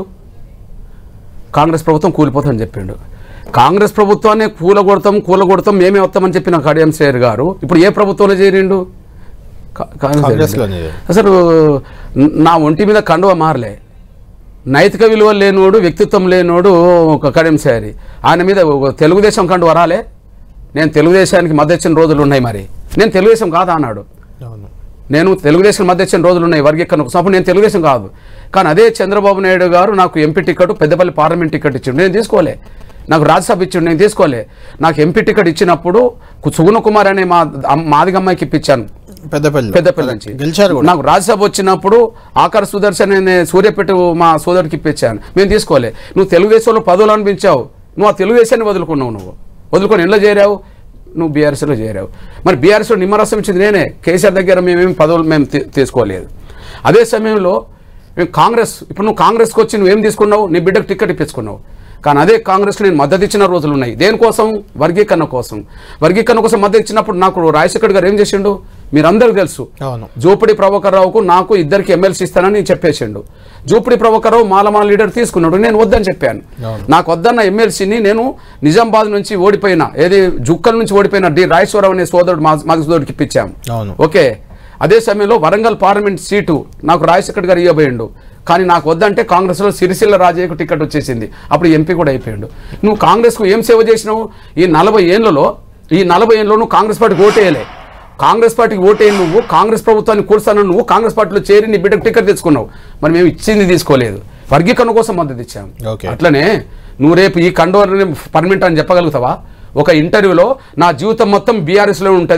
కాంగ్రెస్ ప్రభుత్వం కూలిపోతుందని చెప్పిండు కాంగ్రెస్ ప్రభుత్వాన్ని కూలగొడతాం కూలగొడతాం మేమే వస్తామని చెప్పిన కడియం సిఆర్ గారు ఇప్పుడు ఏ ప్రభుత్వంలో చేరిండు కా- కాంగ్రెస్ కాంగ్రెస్లోనే. అసలు న- నా ఒంటి మీద కండువ మారలే నైతిక విలువలు లేనోడు వ్యక్తిత్వం లేనోడు ఒక కడియం సారి ఆయన మీద ఒక తెలుగుదేశం కండువ రాలే నేను తెలుగుదేశానికి మద్దతు ఇచ్చిన రోజులు ఉన్నాయి మరి నేను తెలుగుదేశం కాదా అన్నాడు అవును నేను తెలుగుదేశం మధ్య ఇచ్చిన రోజులు ఉన్నాయి వర్గీకరణ కోసం అప్పుడు నేను తెలుగుదేశం కాదు కానీ అదే చంద్రబాబు నాయుడు గారు నాకు MP ticket Peddapalli parliament ticket ఇచ్చిండు నేను తీసుకోలే నాకు రాజ్యసభ ఇచ్చిండు నేను తీసుకోలే నాకు ఎంపీ టికెట్ ఇచ్చినప్పుడు కు- సుగుణ కుమార్ అనే మా అమ్- మాదిగమ్మాయికి ఇప్పించాను పెద్దపల్లి పెద్దపల్లి నుంచి గెలిచారు కూడా నాకు రాజ్యసభ వచ్చినప్పుడు ఆకార సుదర్శన్ అనే సూర్యపేట మా సోదరుడికి ఇప్పించాను మేము తీసుకోలే నువ్వు తెలుగుదేశంలో పదవులు అనిపించావు నువ్వు ఆ తెలుగుదేశాన్ని వదులుకున్నావు నువ్వు వదులుకొని ఎట్లా చేరావు నువ్వు బీఆర్ఎస్లో చేరావు మరి బీఆర్ఎస్లో నిమ్మరసం ఇచ్చింది నేనే కేసీఆర్ దగ్గర మేమేమి పదవులు మేము తీ- తీసుకోలేదు అదే సమయంలో మేము కాంగ్రెస్ ఇప్పుడు నువ్వు కాంగ్రెస్కి వచ్చి నువ్వేం తీసుకున్నావు నీ బిడ్డకు టికెట్ ఇప్పించుకున్నావు కానీ అదే కాంగ్రెస్కి నేను మద్దతు ఇచ్చిన రోజులు ఉన్నాయి దేనికోసం వర్గీకరణ కోసం వర్గీకరణ కోసం మద్దతు ఇచ్చినప్పుడు నాకు రాజశేఖర్ గారు ఏం చేసిండు మీరందరికీ తెలుసు అవును జోపిడి ప్రభాకర్ రావుకు నాకు ఇద్దరికి ఎమ్మెల్సీ ఇస్తానని చెప్పేసిండు జోపిడి ప్రభాకర్ రావు మాలమాల లీడర్ తీసుకున్నాడు నేను వద్దని చెప్పాను నాకు వద్దన్న ఎమ్మెల్సీని నేను నిజామాబాద్ నుంచి ఓడిపోయిన ఏది జుక్కల నుంచి ఓడిపోయిన డి రాజేశ్వరరావు అనే సోదరుడు మా మా సోదరుడికి ఇప్పించాం అవును ఓకే అదే సమయంలో వరంగల్ పార్లమెంట్ సీటు నాకు రాజశేఖర్ గారు ఇవ్వబోయిండు కానీ నాకు వద్దంటే కాంగ్రెస్లో సిరిసిల్ల రాజయ్యకు టికెట్ వచ్చేసింది అప్పుడు ఎంపీ కూడా అయిపోయాడు నువ్వు కాంగ్రెస్కు ఏం సేవ చేసినావు ఈ నలభై ఏళ్లలో ఈ నలభై ఏళ్ళలో నువ్వు కాంగ్రెస్ పార్టీకి ఓటేయలే కాంగ్రెస్ పార్టీకి ఓటే నువ్వు కాంగ్రెస్ ప్రభుత్వాన్ని కూర్చాను నువ్వు కాంగ్రెస్ పార్టీలో చేరి నీ బిడ్డకు టికెట్ తెచ్చుకున్నావు మరి మేము ఇచ్చింది తీసుకోలేదు వర్గీకరణ కోసం మద్దతు ఇచ్చాం ఓకే. అట్లనే నువ్వు రేపు ఈ కండోని పర్మనెంట్ అని చెప్పగలుగుతావా ఒక ఇంటర్వ్యూలో నా జీవితం మొత్తం బీఆర్ఎస్లో ఉంటుంది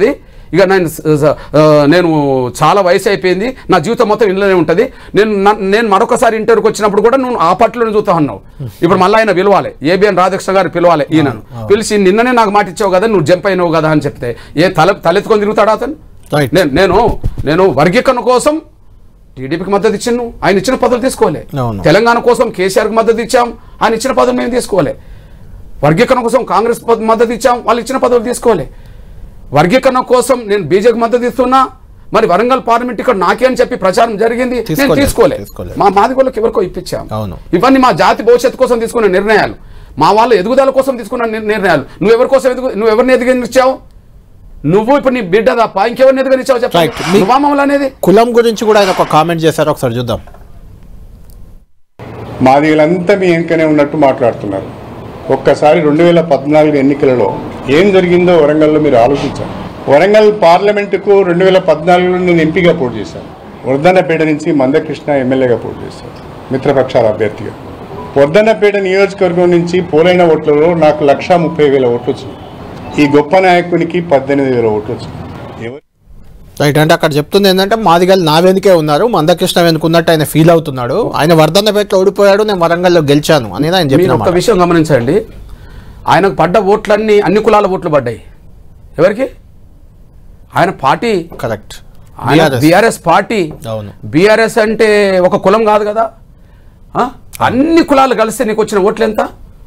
ఇక నేను స- స- ఆ, నేను చాలా వయసు అయిపోయింది నా జీవితం మొత్తం ఇంట్లోనే ఉంటుంది నేను నా- నేను మరొకసారి ఇంటర్వ్యూకి వచ్చినప్పుడు కూడా నువ్వు ఆ పార్టీలోనే చూస్తా అన్నావు ఇప్పుడు మళ్ళీ ఆయన పిలవాలి ఏబిఎన్ రాధాకృష్ణ గారు పిలవాలి ఈయనను పిలిచి నిన్ననే నాకు మాట ఇచ్చావు కదా నువ్వు జంప్ అయినావు కదా అని చెప్తే ఏ తల తలెత్తుకొని తిరుగుతాడా అతను Right. నేను నేను నేను వర్గీకరణ కోసం టీడీపీకి మద్దతు ఇచ్చాను ఆయన ఇచ్చిన పదవులు తీసుకోలే అవును. తెలంగాణ కోసం కేసీఆర్కి మద్దతు ఇచ్చాం ఆయన ఇచ్చిన పదవులు మేము తీసుకోలే వర్గీకరణ కోసం కాంగ్రెస్ పద- మద్దతు ఇచ్చాం వాళ్ళు ఇచ్చిన పదవులు తీసుకోలే వర్గీకరణ కోసం నేను బీజేపీ మద్దతు ఇస్తున్నా మరి వరంగల్ పార్లమెంట్ ఇక్కడ నాకే అని చెప్పి ప్రచారం జరిగింది నేను తీసుకోలేదు, తీసుకోలే తీసుకోలేదు. మా మాదిగోళ్ళకి ఎవరికో ఇప్పించాం అవును. ఇవన్నీ మా జాతి భవిష్యత్తు కోసం తీసుకున్న నిర్ణయాలు మా వాళ్ళ ఎదుగుదల కోసం తీసుకున్న నిర్- నిర్ణయాలు నువ్వు ఎవరి కోసం ఎదుగు నువ్వు ఎవరిని ఎదిగనిచ్చావు నువ్వు ఇప్పుడు నీ బిడ్డ తప్ప ఇంకెవరిని ఎదుగనిచ్చావు Right. చెప్పండి మీ- నువ్వా మమ్మల్ని అనేది కులం గురించి కూడా ఆయన ఒక కామెంట్ చేశారు ఒకసారి చూద్దాం మాదిగలంతా మీ వెనుకనే ఉన్నట్టు మాట్లాడుతున్నారు ఒక్కసారి రెండు వేల పద్నాలుగు ఎన్నికలలో ఏం జరిగిందో వరంగల్లో మీరు ఆలోచించారు వరంగల్ పార్లమెంటుకు రెండు వేల పద్నాలుగులో నేను ఎంపీగా పోటీ చేశాను వర్ధన్నపేట నుంచి మందకృష్ణ ఎమ్మెల్యేగా పోటీ చేశాను మిత్రపక్షాల అభ్యర్థిగా వర్ధన్నపేట నియోజకవర్గం నుంచి పోలైన ఓట్లలో నాకు లక్షా ముప్పై వేల ఓట్లు వచ్చినాయి ఈ గొప్ప నాయకునికి పద్దెనిమిది వేల ఓట్లు వచ్చినాయి ఎవరు రైట్ అంటే అక్కడ చెప్తుంది ఏంటంటే మాదిగల్ నా వెనుకే ఉన్నారు మందకృష్ణ వెనుకున్నట్టు ఆయన ఫీల్ అవుతున్నాడు ఆయన వర్ధన్నపేటలో ఓడిపోయాడు నేను వరంగల్లో గెలిచాను అనేది ఆయన మీరు చెప్పిన ఒక్క మాట. విషయం గమనించండి ఆయనకు పడ్డ ఓట్లన్నీ అన్ని కులాల ఓట్లు పడ్డాయి ఎవరికి ఆయన పార్టీ కరెక్ట్ ఆయన BRS. బీఆర్ఎస్ పార్టీ అవును బీఆర్ఎస్ అంటే ఒక కులం కాదు కదా ఆ? అన్ని కులాలు కలిస్తే నీకు వచ్చిన ఓట్లు ఎంత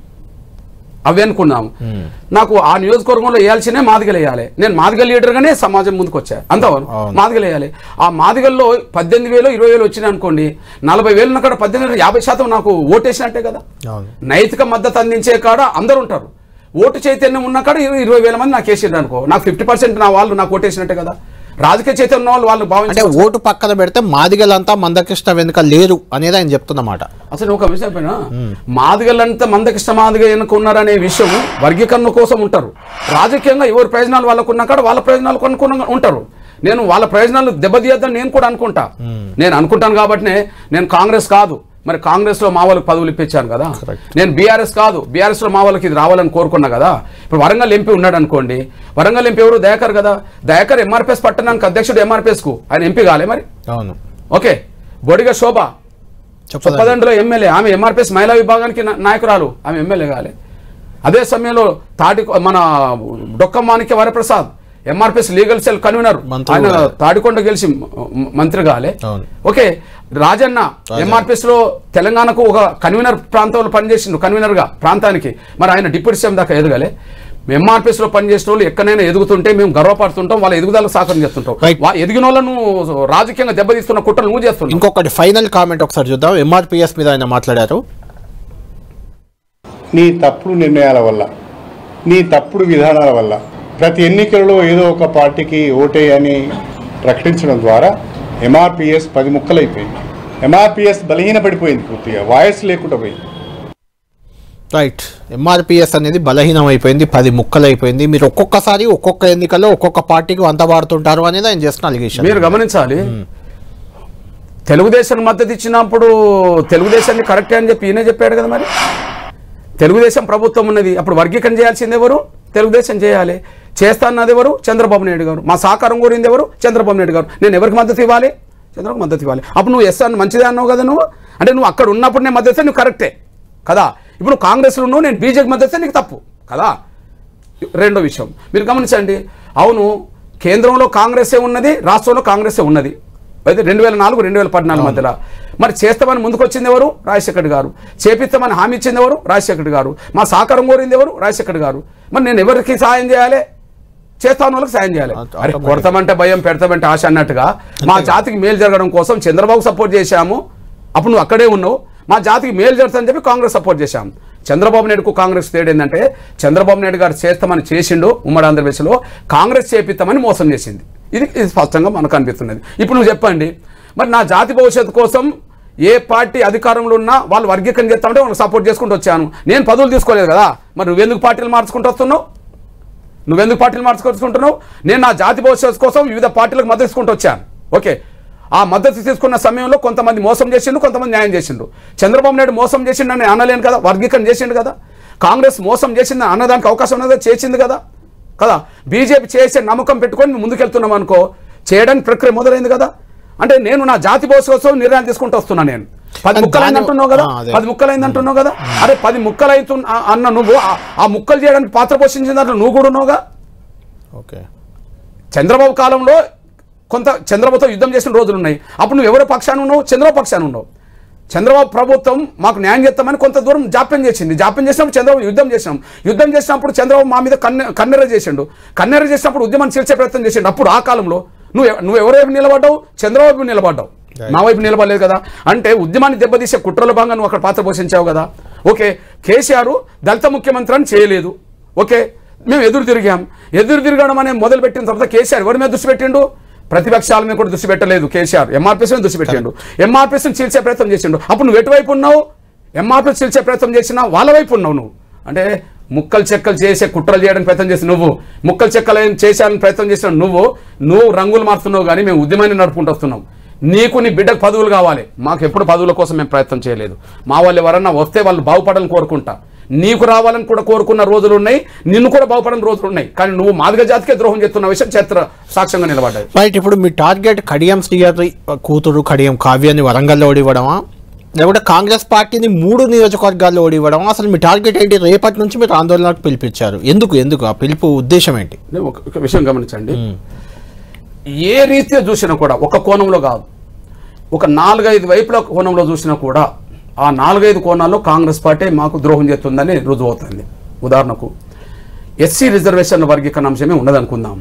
అవి అనుకున్నాము నాకు ఆ నియోజకవర్గంలో వేయాల్సినే మాదిగలు వేయాలి నేను మాదిగ లీడర్గానే సమాజం ముందుకు వచ్చా అంత అవును. మాదిగలు వేయాలి ఆ మాదిగల్లో పద్దెనిమిది వేలు ఇరవై వేలు వచ్చినాయి అనుకోండి నలభై వేలు ఉన్న కాడ పద్దెనిమిది వేలు, యాభై శాతం నాకు ఓటేసినట్టే కదా అవును నైతిక మద్దతు అందించే కాడ అందరూ ఉంటారు ఓటు చైతన్యం ఉన్న కాడ ఇరవై ఇరవై వేల మంది నాకు వేసిండ్రు అనుకో నాకు ఫిఫ్టీ పర్సెంట్ నా వాళ్ళు నాకు ఓటేసినట్టే కదా రాజకీయ చైతన్యం ఉన్న వాళ్ళు వాళ్ళు అంటే భావించే ఓటు పక్కన పెడితే మాదిగలంతా మందకృష్ణ వెనుక లేరు అనేది ఆయన చెప్తున్నమాట అసలు ఒక విషయం పైన మాదిగలంతా మందకృష్ణ మాదిగ ఎన్నుకున్నారనే విషయం వర్గీకరణ కోసం ఉంటారు రాజకీయంగా ఎవరి ప్రయోజనాలు వాళ్ళకు ఉన్న కాడ వాళ్ళ ప్రయోజనాలు కొనుక్కున్న ఉంటారు నేను వాళ్ళ ప్రయోజనాలు దెబ్బతీయద్దని నేను కూడా అనుకుంటా నేను అనుకుంటాను కాబట్టి నేను కాంగ్రెస్ కాదు మరి కాంగ్రెస్ లో మా వాళ్ళకి పదవులు ఇప్పించాను కదా నేను బీఆర్ఎస్ కాదు బీఆర్ఎస్ లో మా వాళ్ళకి ఇది రావాలని కోరుకున్నా కదా ఇప్పుడు వరంగల్ ఎంపీ ఉన్నాడు అనుకోండి వరంగల్ ఎంపీ ఎవరు దయాకర్ కదా దయాకర్ ఎంఆర్పిఎస్ పట్టణానికి అధ్యక్షుడు ఎంఆర్పిఎస్ కు ఆయన ఎంపీ కాలే మరి అవును ఓకే బొడిగ శోభ చెప్పదండి చొప్పదండ్రిలో ఎమ్మెల్యే ఆమె ఎంఆర్పిఎస్ మహిళా విభాగానికి నా- నాయకురాలు ఆమె ఎమ్మెల్యే కాలే అదే సమయంలో తాటి మన Dokka Manikya Varaprasad MRPS legal cell convener మంత్రి ఆయన కూడా. తాడికొండ గెలిచి మ- మ- మంత్రి కాలే అవును. ఓకే రాజన్న ఎంఆర్పిఎస్ లో తెలంగాణకు ఒక కన్వీనర్ ప్రాంతంలో పనిచేసిండు కన్వీనర్ గా ప్రాంతానికి మరి ఆయన డిప్యూటీ సీఎం దాకా ఎదగలే ఎంఆర్పిఎస్ లో పనిచేసిన వాళ్ళు ఎక్కడైనా ఎదుగుతుంటే మేము గర్వపడుతుంటాం వాళ్ళ ఎదుగుదలకు సహకారం చేస్తుంటాం Right. వా- ఎదిగిన వాళ్ళను రాజకీయంగా దెబ్బతీస్తున్న కుట్రలు నువ్వు చేస్తున్నావు ఇంకొకటి ఫైనల్ కామెంట్ ఒకసారి చూద్దాం ఎంఆర్పిఎస్ మీద ఆయన మాట్లాడారు నీ తప్పుడు నిర్ణయాల వల్ల నీ తప్పుడు విధానాల వల్ల ప్రతి ఎన్నికలలో ఏదో ఒక పార్టీకి ఓటేయని ప్రకటించడం ద్వారా ఎంఆర్పిఎస్ పది ముక్కలైపోయింది ఎంఆర్పిఎస్ బలహీనపడిపోయింది పూర్తిగా వాయిస్ లేకుండా పోయింది రైట్ ఎంఆర్పిఎస్ అనేది బలహీనం అయిపోయింది పది ముక్కలు అయిపోయింది మీరు ఒక్కొక్కసారి ఒక్కొక్క ఎన్నికల్లో ఒక్కొక్క పార్టీకి వంత వాడుతుంటారు అనేది ఆయన చేసిన అలిగేషన్ మీరు గమనించాలి తెలుగుదేశం మద్దతు ఇచ్చినప్పుడు తెలుగుదేశాన్ని కరెక్టే అని చెప్పి ఈయనే చెప్పాడు కదా మరి తెలుగుదేశం ప్రభుత్వం ఉన్నది అప్పుడు వర్గీకరణ చేయాల్సింది ఎవరు తెలుగుదేశం చేయాలి చేస్తా అన్నది ఎవరు చంద్రబాబు నాయుడు గారు మా సహకారం కోరింది ఎవరు చంద్రబాబు నాయుడు గారు నేను ఎవరికి మద్దతు ఇవ్వాలి చంద్రబాబు మద్దతు ఇవ్వాలి అప్పుడు నువ్వు ఎస్ అని మంచిదే అన్నావు కదా నువ్వు అంటే నువ్వు అక్కడ ఉన్నప్పుడు నేను మద్దతు ఇస్తే నువ్వు కరెక్టే కదా ఇప్పుడు నువ్వు కాంగ్రెస్లో ఉన్నావు నేను బీజేపీ మద్దతు ఇస్తే నీకు తప్పు కదా రెండో విషయం మీరు గమనించండి అవును కేంద్రంలో కాంగ్రెసే ఉన్నది రాష్ట్రంలో కాంగ్రెసే ఉన్నది అయితే రెండు వేల నాలుగు రెండు వేల పద్నాలుగు మధ్యలో మరి చేస్తామని ముందుకు వచ్చింది ఎవరు రాజశేఖర్ గారు చేపిస్తామని హామీ ఇచ్చింది ఎవరు రాజశేఖర్ గారు మా సహకారం కోరింది ఎవరు రాజశేఖర్ గారు మరి నేను ఎవరికి సాయం చేయాలి చేస్తాను వాళ్ళకి సాయం చేయాలి అవును, అరే automatic. కొడతామంటే భయం పెడతామంటే ఆశ అన్నట్టుగా మా జాతికి మేలు జరగడం కోసం చంద్రబాబు సపోర్ట్ చేశాము అప్పుడు నువ్వు అక్కడే ఉన్నావు మా జాతికి మేలు జరుగుతుందని చెప్పి కాంగ్రెస్ సపోర్ట్ చేశాం చంద్రబాబు నాయుడుకు కాంగ్రెస్ తేడా ఏంటంటే చంద్రబాబు నాయుడు గారు చేస్తామని చేసిండు ఉమ్మడి ఆంధ్రప్రదేశ్లో కాంగ్రెస్ చేపిస్తామని మోసం చేసింది ఇది ఇది స్పష్టంగా మనకు అనిపిస్తున్నది ఇప్పుడు నువ్వు చెప్పండి మరి నా జాతి భవిష్యత్తు కోసం ఏ పార్టీ అధికారంలో ఉన్నా వాళ్ళు వర్గీకరణ చేస్తామంటే వాళ్ళకి సపోర్ట్ చేసుకుంటూ వచ్చాను నేను పదవులు తీసుకోలేదు కదా మరి నువ్వెందుకు పార్టీలు మార్చుకుంటూ వస్తున్నావు నువ్వెందుకు పార్టీలు మార్చుకొచ్చుకుంటున్నావు నేను నా జాతి భవిష్యత్తు కోసం వివిధ పార్టీలకు మద్దతు తీసుకుంటూ వచ్చాను ఓకే ఆ మద్దతు తీసుకున్న సమయంలో కొంతమంది మోసం చేసిండు కొంతమంది న్యాయం చేసిండు చంద్రబాబు నాయుడు మోసం చేసిండు అని అనలేను కదా వర్గీకరణ చేసిండు కదా కాంగ్రెస్ మోసం చేసింది అన్నదానికి అవకాశం ఉన్నదా చేసింది కదా కదా బీజేపీ చేసే నమ్మకం పెట్టుకొని మేము ముందుకెళ్తున్నాం అనుకో చేయడానికి ప్రక్రియ మొదలైంది కదా అంటే నేను నా జాతి భవిష్యత్ కోసం నిర్ణయాలు తీసుకుంటూ వస్తున్నా నేను పది కానీ ముక్కలు దాని- అంటున్నావు కదా ఆ, అదే. పది ముక్కలు అయింది అంటున్నావు కదా అరే పది ముక్కలు అవుతు అన్న నువ్వు ఆ- ఆ ముక్కలు చేయడానికి పాత్ర పోషించిన దాంట్లో నువ్వు కూడా ఉన్నావుగా ఓకే చంద్రబాబు కాలంలో కొంత చంద్రబాబుతో యుద్ధం చేసిన రోజులు ఉన్నాయి అప్పుడు నువ్వు ఎవరి పక్షాన ఉన్నావు చంద్రబాబు పక్షాన ఉన్నావు చంద్రబాబు ప్రభుత్వం మాకు న్యాయం చేస్తామని కొంత దూరం జాప్యం చేసింది జాప్యం చేసినప్పుడు చంద్రబాబు యుద్ధం చేసినాం యుద్ధం చేసినప్పుడు చంద్రబాబు మా మీద కన్నె కన్నెర చేసిండు కన్నెర చేసినప్పుడు ఉద్యమాన్ని చీల్చే ప్రయత్నం చేసిండు అప్పుడు ఆ కాలంలో నువ్వు ఎవ- నువ్వు ఎవరి వైపు నిలబడ్డావు చంద్రబాబు వైపు నిలబడ్డావు మా వైపు నిలబడలేదు కదా అంటే ఉద్యమాన్ని దెబ్బతీసే కుట్రల భాగంగా నువ్వు అక్కడ పాత్ర పోషించావు కదా ఓకే కేసీఆర్ దళిత ముఖ్యమంత్రి అని చేయలేదు ఓకే మేము ఎదురు తిరిగాం ఎదురు తిరగడం అనే మొదలు పెట్టిన తర్వాత కేసీఆర్ ఎవరి మీద దృష్టి పెట్టిండు ప్రతిపక్షాల మీద కూడా దృష్టి పెట్టలేదు కేసీఆర్ ఎంఆర్పీఎస్ మీద దృష్టి పెట్టిండు ఎంఆర్పీఎస్ చీల్చే ప్రయత్నం చేసిండు అప్పుడు నువ్వు ఎటువైపు ఉన్నావు ఎంఆర్పీఎస్ చీల్చే ప్రయత్నం చేసినా వాళ్ళ వైపు ఉన్నావు నువ్వు అంటే ముక్కలు చెక్కలు చేసే కుట్రలు చేయడానికి ప్రయత్నం చేసి నువ్వు ముక్కలు చెక్కలు ఏం చేసేయాలని ప్రయత్నం చేసిన నువ్వు నువ్వు రంగులు మారుతున్నావు కానీ మేము ఉద్యమాన్ని నడుపుకుంటూ వస్తున్నాం నీకు నీ బిడ్డకు పదవులు కావాలి మాకు ఎప్పుడు పదవుల కోసం మేము ప్రయత్నం చేయలేదు మా వాళ్ళు ఎవరన్నా వస్తే వాళ్ళు బాగుపడాలని కోరుకుంటా నీకు రావాలని కూడా కోరుకున్న రోజులు ఉన్నాయి నిన్ను కూడా బాగుపడని రోజులు ఉన్నాయి కానీ నువ్వు మాదిగ జాతికే ద్రోహం చేస్తున్న విషయం చరిత్ర సాక్ష్యంగా నిలబడ్డది రైట్ ఇప్పుడు మీ టార్గెట్ కడియం శ్రీగారి కూతురు కడియం కావ్యాన్ని వరంగల్లో ఓడివ్వడమా లేకుంటే కాంగ్రెస్ పార్టీని మూడు నియోజకవర్గాల్లో ఓడివ్వడమా అసలు మీ టార్గెట్ ఏంటి రేపటి నుంచి మీరు ఆందోళనకు పిలిపించారు ఎందుకు ఎందుకు ఆ పిలుపు ఉద్దేశం ఏంటి నేను ఒక ఒక విషయం గమనించండి ఏ రీతిగా చూసినా కూడా ఒక కోణంలో కాదు ఒక నాలుగైదు వైపుల కోణంలో చూసినా కూడా ఆ నాలుగైదు కోణాల్లో కాంగ్రెస్ పార్టీ మాకు ద్రోహం చేస్తుందని రుజువు అవుతుంది ఉదాహరణకు ఎస్సీ రిజర్వేషన్ల వర్గీకరణ అంశమే ఉన్నదనుకుందాం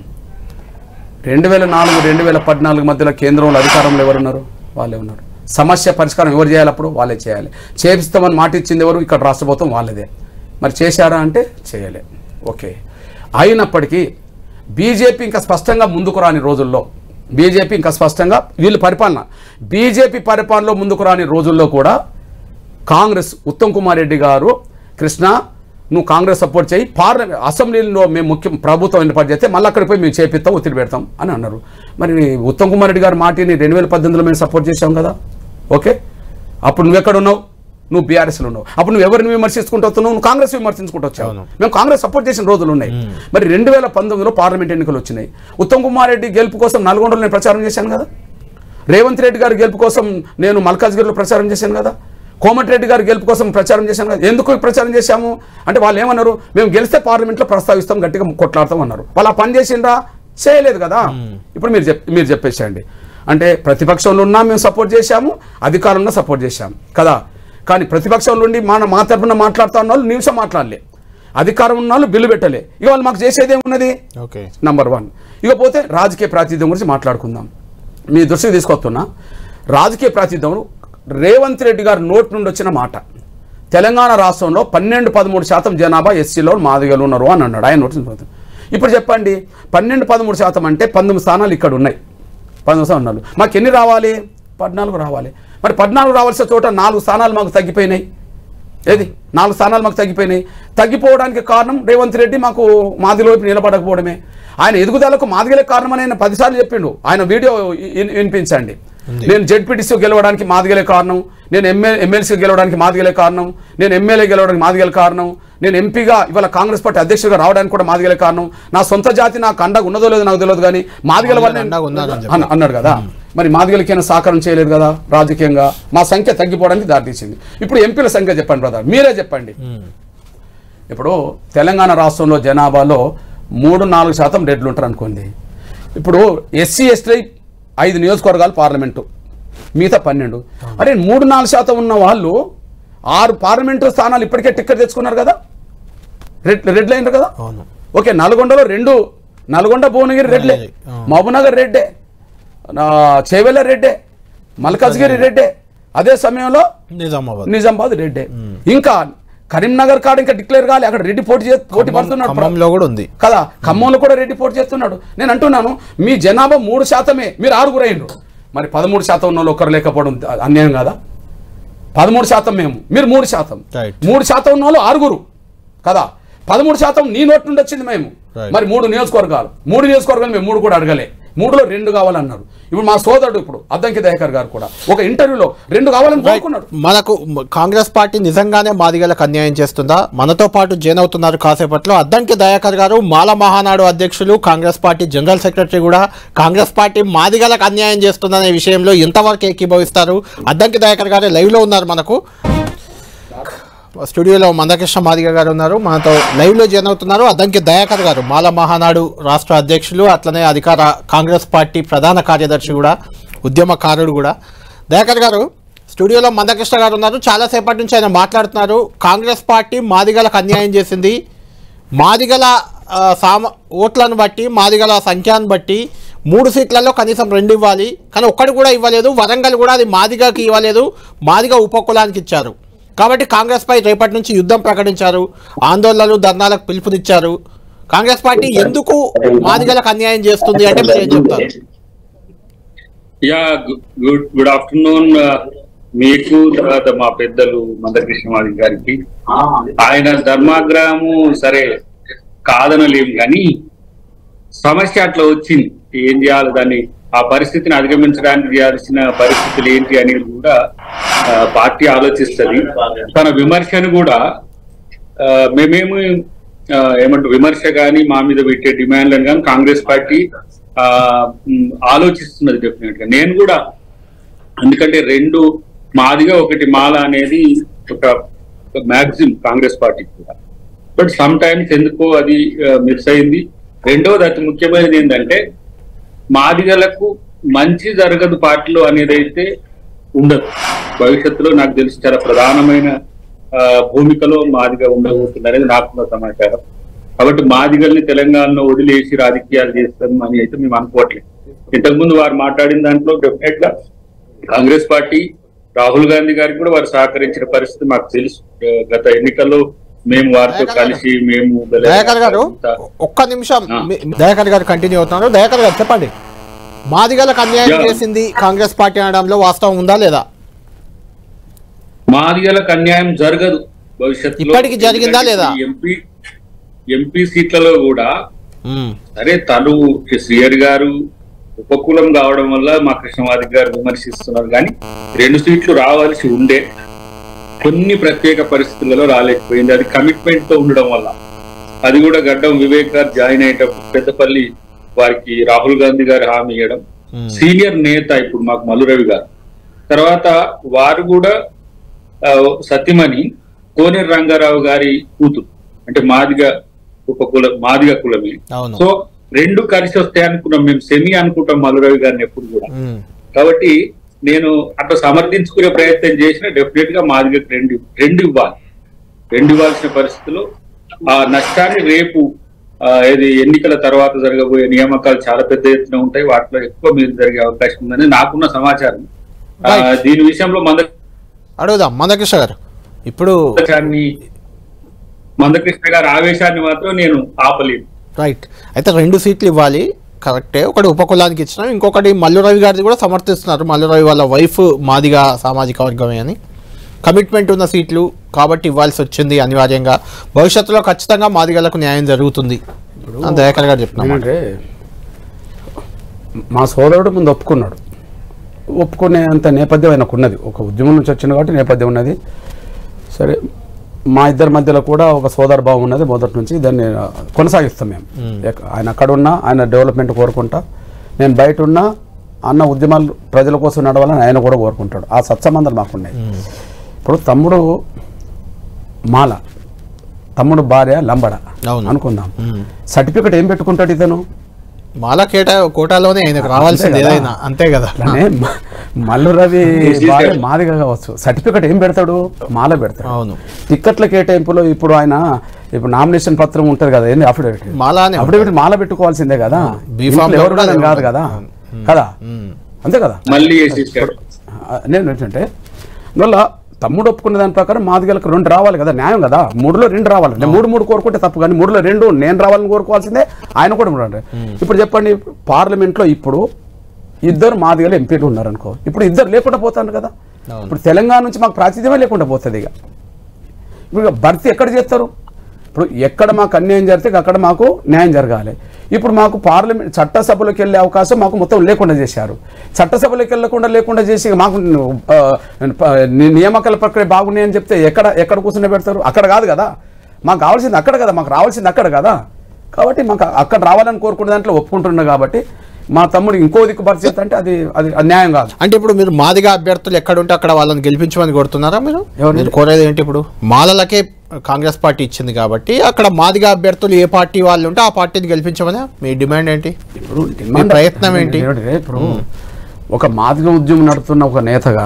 రెండు వేల నాలుగు రెండు వేల పద్నాలుగు మధ్యలో కేంద్రంలో అధికారంలో ఎవరున్నారు వాళ్ళే ఉన్నారు సమస్య పరిష్కారం ఎవరు చేయాలి అప్పుడు వాళ్ళే చేయాలి చేపిస్తామని మాట ఇచ్చింది ఎవరు ఇక్కడ రాష్ట్ర ప్రభుత్వం వాళ్ళదే మరి చేశారా అంటే చేయలే ఓకే అయినప్పటికీ బీజేపీ ఇంకా స్పష్టంగా ముందుకు రాని రోజుల్లో బీజేపీ ఇంకా స్పష్టంగా వీళ్ళు పరిపాలన బీజేపీ పరిపాలనలో ముందుకు రాని రోజుల్లో కూడా కాంగ్రెస్ ఉత్తమ్ కుమార్ రెడ్డి గారు కృష్ణ నువ్వు కాంగ్రెస్ సపోర్ట్ చేయి పార్లమెంట్ అసెంబ్లీలో మేము ముఖ్యం ప్రభుత్వం ఏర్పాటు చేస్తే మళ్ళీ అక్కడికి పోయి మేము చేపిస్తాం ఒత్తిడి పెడతాం అని అన్నారు మరి ఉత్తమ్ కుమార్ రెడ్డి గారి మాటిని రెండు వేల పద్దెనిమిదిలో మేము సపోర్ట్ చేసాం కదా ఓకే అప్పుడు నువ్వు ఎక్కడ ఉన్నావు నువ్వు బీఆర్ఎస్లో ఉన్నావు అప్పుడు నువ్వు ఎవరిని విమర్శించుకుంటూ వస్తున్నావు నువ్వు కాంగ్రెస్ విమర్శించుకుంటూ వచ్చావు అవును. మేము కాంగ్రెస్ సపోర్ట్ చేసిన రోజులు ఉన్నాయి మరి రెండు వేల పంతొమ్మిదిలో పార్లమెంట్ ఎన్నికలు వచ్చినాయి ఉత్తమ్ కుమార్ రెడ్డి గెలుపు కోసం నల్గొండలో నేను ప్రచారం చేశాను కదా రేవంత్ రెడ్డి గారి గెలుపు కోసం నేను మల్కాజ్గిరిలో ప్రచారం చేశాను కదా కోమటిరెడ్డి గారి గెలుపు కోసం ప్రచారం చేశాను కదా ఎందుకు ప్రచారం చేశాము అంటే వాళ్ళు ఏమన్నారు మేము గెలిస్తే పార్లమెంట్లో ప్రస్తావిస్తాం గట్టిగా కొట్లాడతాం అన్నారు వాళ్ళు ఆ పని చేసిండ్రా చేయలేదు కదా ఇప్పుడు మీరు చెప్ మీరు చెప్పేసేయండి అంటే ప్రతిపక్షంలో ఉన్నా మేము సపోర్ట్ చేశాము అధికారంలో సపోర్ట్ చేశాము కదా కానీ ప్రతిపక్షంలో ఉండి మన మా తరపున మాట్లాడుతా ఉన్న వాళ్ళు నిమిషం మాట్లాడలే అధికారం ఉన్న వాళ్ళు బిల్లు పెట్టలే ఇక వాళ్ళు మాకు చేసేది ఏమున్నది ఓకే నంబర్ వన్ ఇకపోతే రాజకీయ ప్రాతినిధ్యం గురించి మాట్లాడుకుందాం మీ దృష్టికి తీసుకొస్తున్నా రాజకీయ ప్రాతినిధ్యం రేవంత్ రెడ్డి గారి నోటి నుండి వచ్చిన మాట తెలంగాణ రాష్ట్రంలో పన్నెండు పదమూడు శాతం జనాభా ఎస్సీలో మాదిగలు ఉన్నారు అని అన్నాడు ఆయన నోటి నుంచి పోతుంది. ఇప్పుడు చెప్పండి పన్నెండు పదమూడు శాతం అంటే పంతొమ్మిది స్థానాలు ఇక్కడ ఉన్నాయి పంతొమ్మిది స్థానాలు మాకు ఎన్ని రావాలి పద్నాలుగు రావాలి మరి పద్నాలుగు రావాల్సిన చోట నాలుగు స్థానాలు మాకు తగ్గిపోయినాయి ఏది నాలుగు స్థానాలు మాకు తగ్గిపోయినాయి తగ్గిపోవడానికి కారణం రేవంత్ రెడ్డి మాకు మాదిలో వైపు నిలబడకపోవడమే ఆయన ఎదుగుదలకు మాదిగలే కారణం అని ఆయన పదిసార్లు చెప్పిండు ఆయన వీడియో విన్- వినిపించండి నేను జెడ్పీటీసీ గెలవడానికి మాదిగలే కారణం నేను ఎంఏ ఎమ్మెల్సీ గెలవడానికి మాదిగలే కారణం నేను ఎమ్మెల్యే గెలవడానికి మాదిగలే కారణం నేను ఎంపీగా ఇవాళ కాంగ్రెస్ పార్టీ అధ్యక్షుడిగా రావడానికి కూడా మాదిగలే కారణం నా సొంత జాతి నాకు అండగా ఉన్నదో లేదో నాకు తెలియదు కానీ మాదిగల వల్ల అండగా ఉన్నారని చెప్పి. అన్న- అన్నాడు కదా మరి మాదిగలకైనా సహకారం చేయలేదు కదా రాజకీయంగా మా సంఖ్య తగ్గిపోవడానికి దారితీసింది ఇప్పుడు ఎంపీల సంఖ్య చెప్పండి బ్రదర్ మీరే చెప్పండి ఇప్పుడు తెలంగాణ రాష్ట్రంలో జనాభాలో మూడు నాలుగు శాతం రెడ్లు ఉంటారు అనుకోండి ఇప్పుడు ఎస్సీ ఎస్టీ ఐదు నియోజకవర్గాలు పార్లమెంటు మిగతా పన్నెండు అరే మూడు నాలుగు శాతం ఉన్న వాళ్ళు ఆరు పార్లమెంటు స్థానాలు ఇప్పటికే టిక్కెట్ తెచ్చుకున్నారు కదా రెడ్ రెడ్ లైన్ కదా అవును ఓకే నల్గొండలో రెండు నల్గొండ భువనగిరి రెడ్లే ఆ. మహబూబ్నగర్ రెడ్డే నా చేవెళ్ళ రెడ్డే మల్కాజ్గిరి రెడ్డే అదే సమయంలో నిజామాబాద్ నిజామాబాద్ రెడ్డే ఇంకా కరీంనగర్ కాడ ఇంకా డిక్లేర్ కాలే అక్కడ రెడ్డి పోటీ చే పోటీ పడుతున్నాడు ఖమ్మంలో కూడా ఉంది కదా ఖమ్మంలో కూడా రెడ్డి పోటీ చేస్తున్నాడు నేను అంటున్నాను మీ జనాభా మూడు శాతమే మీరు ఆరుగురు అయ్యిండ్రు మరి పదమూడు శాతం ఉన్న వాళ్ళు ఒక్కరు లేకపోవడం అన్యాయం కదా పదమూడు శాతం మేము మీరు మూడు శాతం Right. మూడు శాతం ఉన్న వాళ్ళు ఆరుగురు కదా పదమూడు శాతం నీ నోటి నుండి వచ్చింది మేము Right. మరి మూడు నియోజకవర్గాలు మూడు నియోజకవర్గాలు మేము మూడు కూడా అడగలే మూడులో రెండు కావాలన్నారు ఇప్పుడు మా సోదరుడు ఇప్పుడు అద్దంకి దయాకర్ గారు కూడా ఒక ఇంటర్వ్యూలో రెండు కావాలని కోరుకున్నాడు మనకు మ- కాంగ్రెస్ పార్టీ నిజంగానే మాదిగలకు అన్యాయం చేస్తుందా మనతో పాటు జైన్ అవుతున్నారు కాసేపట్లో అద్దంకి దయాకర్ గారు మాల మహానాడు అధ్యక్షులు కాంగ్రెస్ పార్టీ జనరల్ సెక్రటరీ కూడా కాంగ్రెస్ పార్టీ మాదిగలకు అన్యాయం చేస్తుందనే విషయంలో ఎంతవరకు ఏకీభవిస్తారు అద్దంకి దయాకర్ గారు లైవ్లో ఉన్నారు మనకు స్టూడియోలో మందకృష్ణ మాదిగ గారు ఉన్నారు మనతో లైవ్లో జాయిన్ అవుతున్నారు అద్దంకి దయాకర్ గారు మాల మహానాడు రాష్ట్ర అధ్యక్షులు అట్లనే అధికార కాంగ్రెస్ పార్టీ ప్రధాన కార్యదర్శి కూడా ఉద్యమకారుడు కూడా దయాకర్ గారు స్టూడియోలో మందకృష్ణ గారు ఉన్నారు చాలాసేపటి నుంచి ఆయన మాట్లాడుతున్నారు కాంగ్రెస్ పార్టీ మాదిగలకు అన్యాయం చేసింది మాదిగల ఆ, సామ ఓట్లను బట్టి మాదిగల సంఖ్యను బట్టి మూడు సీట్లలో కనీసం రెండు ఇవ్వాలి కానీ ఒక్కటి కూడా ఇవ్వలేదు వరంగల్ కూడా అది మాదిగకి ఇవ్వలేదు మాదిగ ఉపకులానికి ఇచ్చారు కాబట్టి కాంగ్రెస్ పై రేపటి నుంచి యుద్ధం ప్రకటించారు ఆందోళనలు ధర్నాలకు పిలుపునిచ్చారు కాంగ్రెస్ పార్టీ ఎందుకు మాదిగలకు అన్యాయం చేస్తుంది అంటే మీరు ఏం చెప్తారు యా గుడ్ గుడ్ ఆఫ్టర్నూన్ మీకు తర్వాత మా పెద్దలు మందకృష్ణమాది గారికి ఆయన ధర్మాగ్రహము సరే కాదనలేం కానీ సమస్య అట్లా వచ్చింది ఏం చేయాలి దాన్ని ఆ పరిస్థితిని అధిగమించడానికి చేయాల్సిన పరిస్థితులు ఏంటి అనేది కూడా ఆ, పార్టీ ఆలోచిస్తుంది తన విమర్శను కూడా ఆ, మేమేమి ఆ, ఏమంటారు విమర్శ కానీ మా మీద పెట్టే డిమాండ్లను కానీ కాంగ్రెస్ పార్టీ ఆ, మ్, ఆలోచిస్తున్నది డెఫినెట్ గా నేను కూడా ఎందుకంటే రెండు మాదిగా ఒకటి మాల అనేది ఒక మ్యాక్సిమం కాంగ్రెస్ పార్టీకి కూడా బట్ సమ్ టైమ్స్ ఎందుకో అది మిస్ అయింది రెండవది అతి ముఖ్యమైనది ఏంటంటే మాదిగలకు మంచి జరగదు పార్టీలో అనేది అయితే ఉండదు భవిష్యత్తులో నాకు తెలిసి చాలా ప్రధానమైన ఆ, భూమికలో మాదిగ ఉండబోతుంది అనేది నాకున్న సమాచారం కాబట్టి మాదిగల్ని తెలంగాణలో వదిలేసి రాజకీయాలు చేస్తాం అని అయితే మేము అనుకోవట్లేదు ఇంతకుముందు వారు మాట్లాడిన దాంట్లో డెఫినెట్ గా కాంగ్రెస్ పార్టీ రాహుల్ గాంధీ గారికి కూడా వారు సహకరించిన పరిస్థితి మాకు తెలుసు ఆ, గత ఎన్నికల్లో మేము వారితో దయాకర్ గారు. కలిసి మేము దయాకర్ గారు అంతా ఒక్క నిమిషం ఆ. మీ- దయాకర్ గారు కంటిన్యూ అవుతున్నారు దయాకర్ గారు చెప్పండి మాదిగలకు అన్యాయం యా. చేసింది కాంగ్రెస్ పార్టీ అనడంలో వాస్తవం ఉందా లేదా మాదిగలకు అన్యాయం జరగదు భవిష్యత్తులో ఇప్పటికి జరిగిందా లేదా? ఎంపీ ఎంపీ సీట్లలో కూడా మ్మ్. సరే తను శ్రీయర్ గారు ఉపకూలం కావడం వల్ల మా కృష్ణవాది గారు విమర్శిస్తున్నారు కానీ రెండు సీట్లు రావాల్సి ఉండే కొన్ని ప్రత్యేక పరిస్థితులలో రాలేకపోయింది అది కమిట్మెంట్ తో ఉండడం వల్ల అది కూడా గడ్డం వివేక్ గారు జాయిన్ అయ్యేటప్పుడు పెద్దపల్లి వారికి రాహుల్ గాంధీ గారు హామీ ఇవ్వడం మ్మ్. సీనియర్ నేత ఇప్పుడు మాకు మల్లురవి గారు తర్వాత వారు కూడా ఆ, సత్యమణి కోనేరు రంగారావు గారి కూతురు అంటే మాదిగ ఒక కుల మాదిగ కులమే అవును సో రెండు కలిసి వస్తాయి అనుకున్నాం మేము సెమీ అనుకుంటాం మల్లురవి గారిని ఎప్పుడు కూడా మ్మ్. కాబట్టి నేను అట్లా సమర్థించుకునే ప్రయత్నం చేసిన డెఫినెట్ గా మాదిగకు రెండు రెండు ఇవ్వాలి రెండు ఇవ్వాల్సిన పరిస్థితుల్లో ఆ నష్టాన్ని రేపు ఆ, ఏది ఎన్నికల తర్వాత జరగబోయే నియామకాలు చాలా పెద్ద ఎత్తున ఉంటాయి వాటిలో ఎక్కువ మీరు జరిగే అవకాశం ఉందని నాకున్న సమాచారం ఆ, Right. దీని విషయంలో అడుగుదాం మందకృష్ణ గారు ఇప్పుడు మందకృష్ణాన్ని మందకృష్ణ గారి ఆవేశాన్ని మాత్రం నేను ఆపలేను రైట్ అయితే రెండు సీట్లు ఇవ్వాలి కరెక్టే ఒకటి ఉపకులానికి ఇచ్చినాం ఇంకొకటి మల్లురవి గారిది కూడా సమర్థిస్తున్నారు మల్లురవి వాళ్ళ వైఫ్ మాదిగా సామాజిక వర్గమే అని కమిట్మెంట్ ఉన్న సీట్లు కాబట్టి ఇవ్వాల్సి వచ్చింది అనివార్యంగా భవిష్యత్తులో ఖచ్చితంగా మాదిగలకు న్యాయం జరుగుతుంది అని దయాకర్ గారు చెప్తున్నాం ఏమంటే మా సోదరుడు ముందు ఒప్పుకున్నాడు ఒప్పుకునే అంత నేపథ్యం ఆయనకు ఉన్నది ఒక ఉద్యమం నుంచి వచ్చింది కాబట్టి నేపథ్యం ఉన్నది సరే మా ఇద్దరి మధ్యలో కూడా ఒక సోదర భావం ఉన్నది మొదటి నుంచి దాన్ని ఆ, కొనసాగిస్తాం మేము ఎక్క- ఆయన అక్కడ ఉన్నా ఆయన డెవలప్మెంట్ కోరుకుంటా నేను బయట ఉన్నా అన్న ఉద్యమాలు ప్రజల కోసం నడవాలని ఆయన కూడా కోరుకుంటాడు ఆ సత్సంబంధాలు మాకున్నాయి ఇప్పుడు తమ్ముడు మాల తమ్ముడు భార్య లంబడ అవును. అనుకుందాం మ్మ్. సర్టిఫికెట్ ఏం పెట్టుకుంటాడు ఇతను మాలా కేటా కోటాలోనే ఆయనకు రావాల్సింది అంతే కదా. ఏదైనా అంతే కదా అట్లానే మ- మల్లు రవి భార్య మాదిగా కావచ్చు సర్టిఫికెట్ ఏం పెడతాడు మాల పెడతాడు అవును టిక్కెట్ల కేటాయింపులో ఇప్పుడు ఆయన ఇప్పుడు నామినేషన్ పత్రం ఉంటుంది కదా ఏంది అఫిడవిట్ మాలా అనే అఫిడవిట్ మాల పెట్టుకోవాల్సిందే కదా B ఇంట్లో form లో ఎవరు కూడా ఉన్నారని అదే కాదు కదా కదా మ్మ్. అంతే కదా మళ్ళీ వేసేసాడు ఆ, నేను ఏంటంటే అందువల్ల తమ్ముడు ఒప్పుకున్న దాని ప్రకారం మాదిగలకు రెండు రావాలి కదా న్యాయం కదా మూడులో రెండు రావాలి నేను మూడు మూడు కోరుకుంటే తప్పు కానీ మూడులో రెండు నేను రావాలని కోరుకోవాల్సిందే ఆయన కూడా మూడు అంటే ఇప్పుడు చెప్పండి పార్లమెంట్లో ఇప్పుడు ఇద్దరు మాదిగలు ఎంపీలు ఉన్నారు అనుకో ఇప్పుడు ఇద్దరు లేకుండా పోతాను కదా అవును. ఇప్పుడు తెలంగాణ నుంచి మాకు ప్రాతినిధ్యమే లేకుండా పోతుంది ఇక ఇప్పుడు ఇక భర్తీ ఎక్కడ చేస్తారు ఇప్పుడు ఇప్పుడు ఎక్కడ మాకు అన్యాయం జరిగితే అక్కడ మాకు న్యాయం జరగాలి ఇప్పుడు మాకు పార్లమెంట్ చట్టసభలోకి వెళ్ళే అవకాశం మాకు మొత్తం లేకుండా చేశారు చట్టసభలోకి వెళ్ళకుండా లేకుండా చేసి మాకు ఆ, ప- ని- నియామకాల ప్రక్రియ బాగున్నాయని చెప్తే ఎక్కడ ఎక్కడ కూర్చుని పెడతారు అక్కడ కాదు కదా మాకు కావాల్సింది అక్కడ కదా మాకు రావాల్సింది అక్కడ కదా కాబట్టి మాకు అక్కడ రావాలని కోరుకునే దాంట్లో ఒప్పుకుంటున్నా కాబట్టి మా తమ్ముడు ఇంకో దిక్కు పరిస్థితి అంటే అది అది అన్యాయం కాదు అంటే ఇప్పుడు మీరు మాదిగా అభ్యర్థులు ఎక్కడ ఉంటే అక్కడ వాళ్ళని గెలిపించమని కొడుతున్నారా మీరు ఎవరిని? మీరు కోరేది ఏంటి ఇప్పుడు మాలలకే కాంగ్రెస్ పార్టీ ఇచ్చింది కాబట్టి అక్కడ మాదిగా అభ్యర్థులు ఏ పార్టీ వాళ్ళు ఉంటే ఆ పార్టీని గెలిపించమని మీ డిమాండ్ ఏంటి ఇప్పుడు మీ ప్రయత్నం ఏంటి ఏమిటి? ఇప్పుడు ఒక మాదిగ ఉద్యమం నడుపుతున్న ఒక నేతగా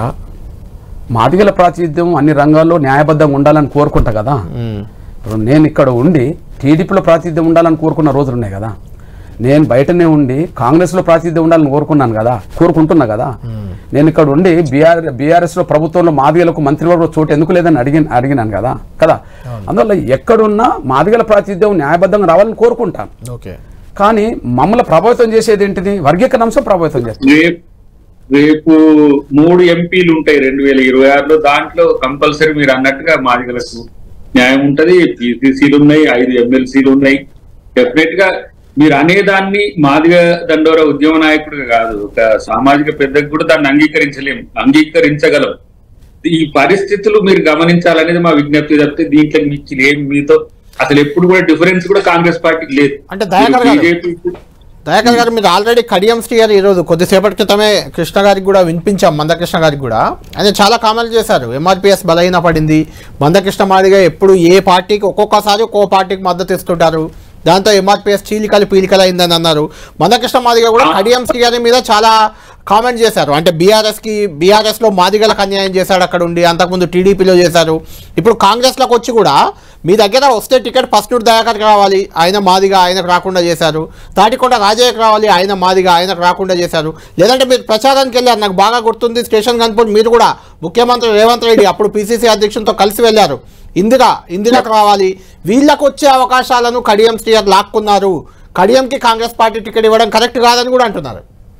మాదిగల ప్రాతినిధ్యం అన్ని రంగాల్లో న్యాయబద్ధంగా ఉండాలని కోరుకుంటా కదా మ్మ్. ఇప్పుడు నేను ఇక్కడ ఉండి టీడీపీలో ప్రాతినిధ్యం ఉండాలని కోరుకున్న రోజులు ఉన్నాయి కదా నేను బయటనే ఉండి కాంగ్రెస్లో ప్రాతినిధ్యం ఉండాలని కోరుకున్నాను కదా కోరుకుంటున్నా కదా నేను ఇక్కడ ఉండి బీఆర్ బీఆర్ఎస్లో ప్రభుత్వంలో మాదిగలకు మంత్రివర్గ చోటు ఎందుకు లేదని అడిగి అడిగినాను కదా కదా అందువల్ల ఎక్కడున్నా మాదిగల ప్రాతినిధ్యం న్యాయబద్ధంగా రావాలని కోరుకుంటాను ఓకే కానీ మమ్మల్ని ప్రభావితం చేసేది ఏంటిది వర్గీకరణ అంశం ప్రభావితం చేస్తుంది రేపు రేపు మూడు ఎంపీలు ఉంటాయి రెండు వేల ఇరవై ఆరులో దాంట్లో కంపల్సరీ మీరు అన్నట్టుగా మాదిగలకు న్యాయం ఉంటది పీసీసీలు ఉన్నాయి ఐదు ఎమ్మెల్సీలు ఉన్నాయి డెఫినెట్ గా మీరు అనేదాన్ని మాదిగ దండోర ఉద్యమ నాయకుడిగా కాదు ఒక సామాజిక పెద్దకు కూడా దాన్ని అంగీకరించలేం అంగీకరించగలం ఈ పరిస్థితులు మీరు గమనించాలనేది మా విజ్ఞప్తి తప్పితే దీంట్లో మించి ఏం మీతో అసలు ఎప్పుడు కూడా డిఫరెన్స్ కూడా కాంగ్రెస్ పార్టీకి లేదు అంటే దయాకర్ గారు- బీజేపీ దయాకర్ గారు మీరు ఆల్రెడీ కడియం శ్రీ గారు ఈరోజు కొద్దిసేపటి క్రితమే కృష్ణ గారికి కూడా వినిపించాం మందకృష్ణ గారికి కూడా ఆయన చాలా కామెంట్ చేశారు ఎంఆర్పిఎస్ బలహీన పడింది మందకృష్ణ మాదిగా ఎప్పుడు ఏ పార్టీకి ఒక్కొక్కసారి ఒక్కో పార్టీకి మద్దతు ఇస్తుంటారు దాంతో ఎంఆర్పిఎస్ చీలికలు పీలికలు అయిందని అన్నారు మందకృష్ణ మాదిగా కూడా కడియం శ్రీ గారి మీద చాలా కామెంట్ చేశారు అంటే బీఆర్ఎస్కి బీఆర్ఎస్లో మాదిగలకు అన్యాయం చేశాడు అక్కడ ఉండి అంతకుముందు టీడీపీలో చేశారు ఇప్పుడు కాంగ్రెస్లోకి వచ్చి కూడా మీ దగ్గర వస్తే టికెట్ ఫస్ట్ దయాకర్ రావాలి ఆయన మాదిగా ఆయనకు రాకుండా చేశారు తాటికొండ రాజయ్యకు రావాలి ఆయన మాదిగా ఆయనకు రాకుండా చేశారు లేదంటే మీరు ప్రచారానికి వెళ్ళారు నాకు బాగా గుర్తుంది స్టేషన్ కనుపూర్ మీరు కూడా ముఖ్యమంత్రి రేవంత్ రెడ్డి అప్పుడు పిసిసి అధ్యక్షులతో కలిసి వెళ్ళారు ఇందిరా ఇందిరకు రావాలి వీళ్ళకు వచ్చే అవకాశాలను కడియం శ్రీయర్ లాక్కున్నారు కడియంకి కాంగ్రెస్ పార్టీ టికెట్ ఇవ్వడం కరెక్ట్ కాదని కూడా అంటున్నారు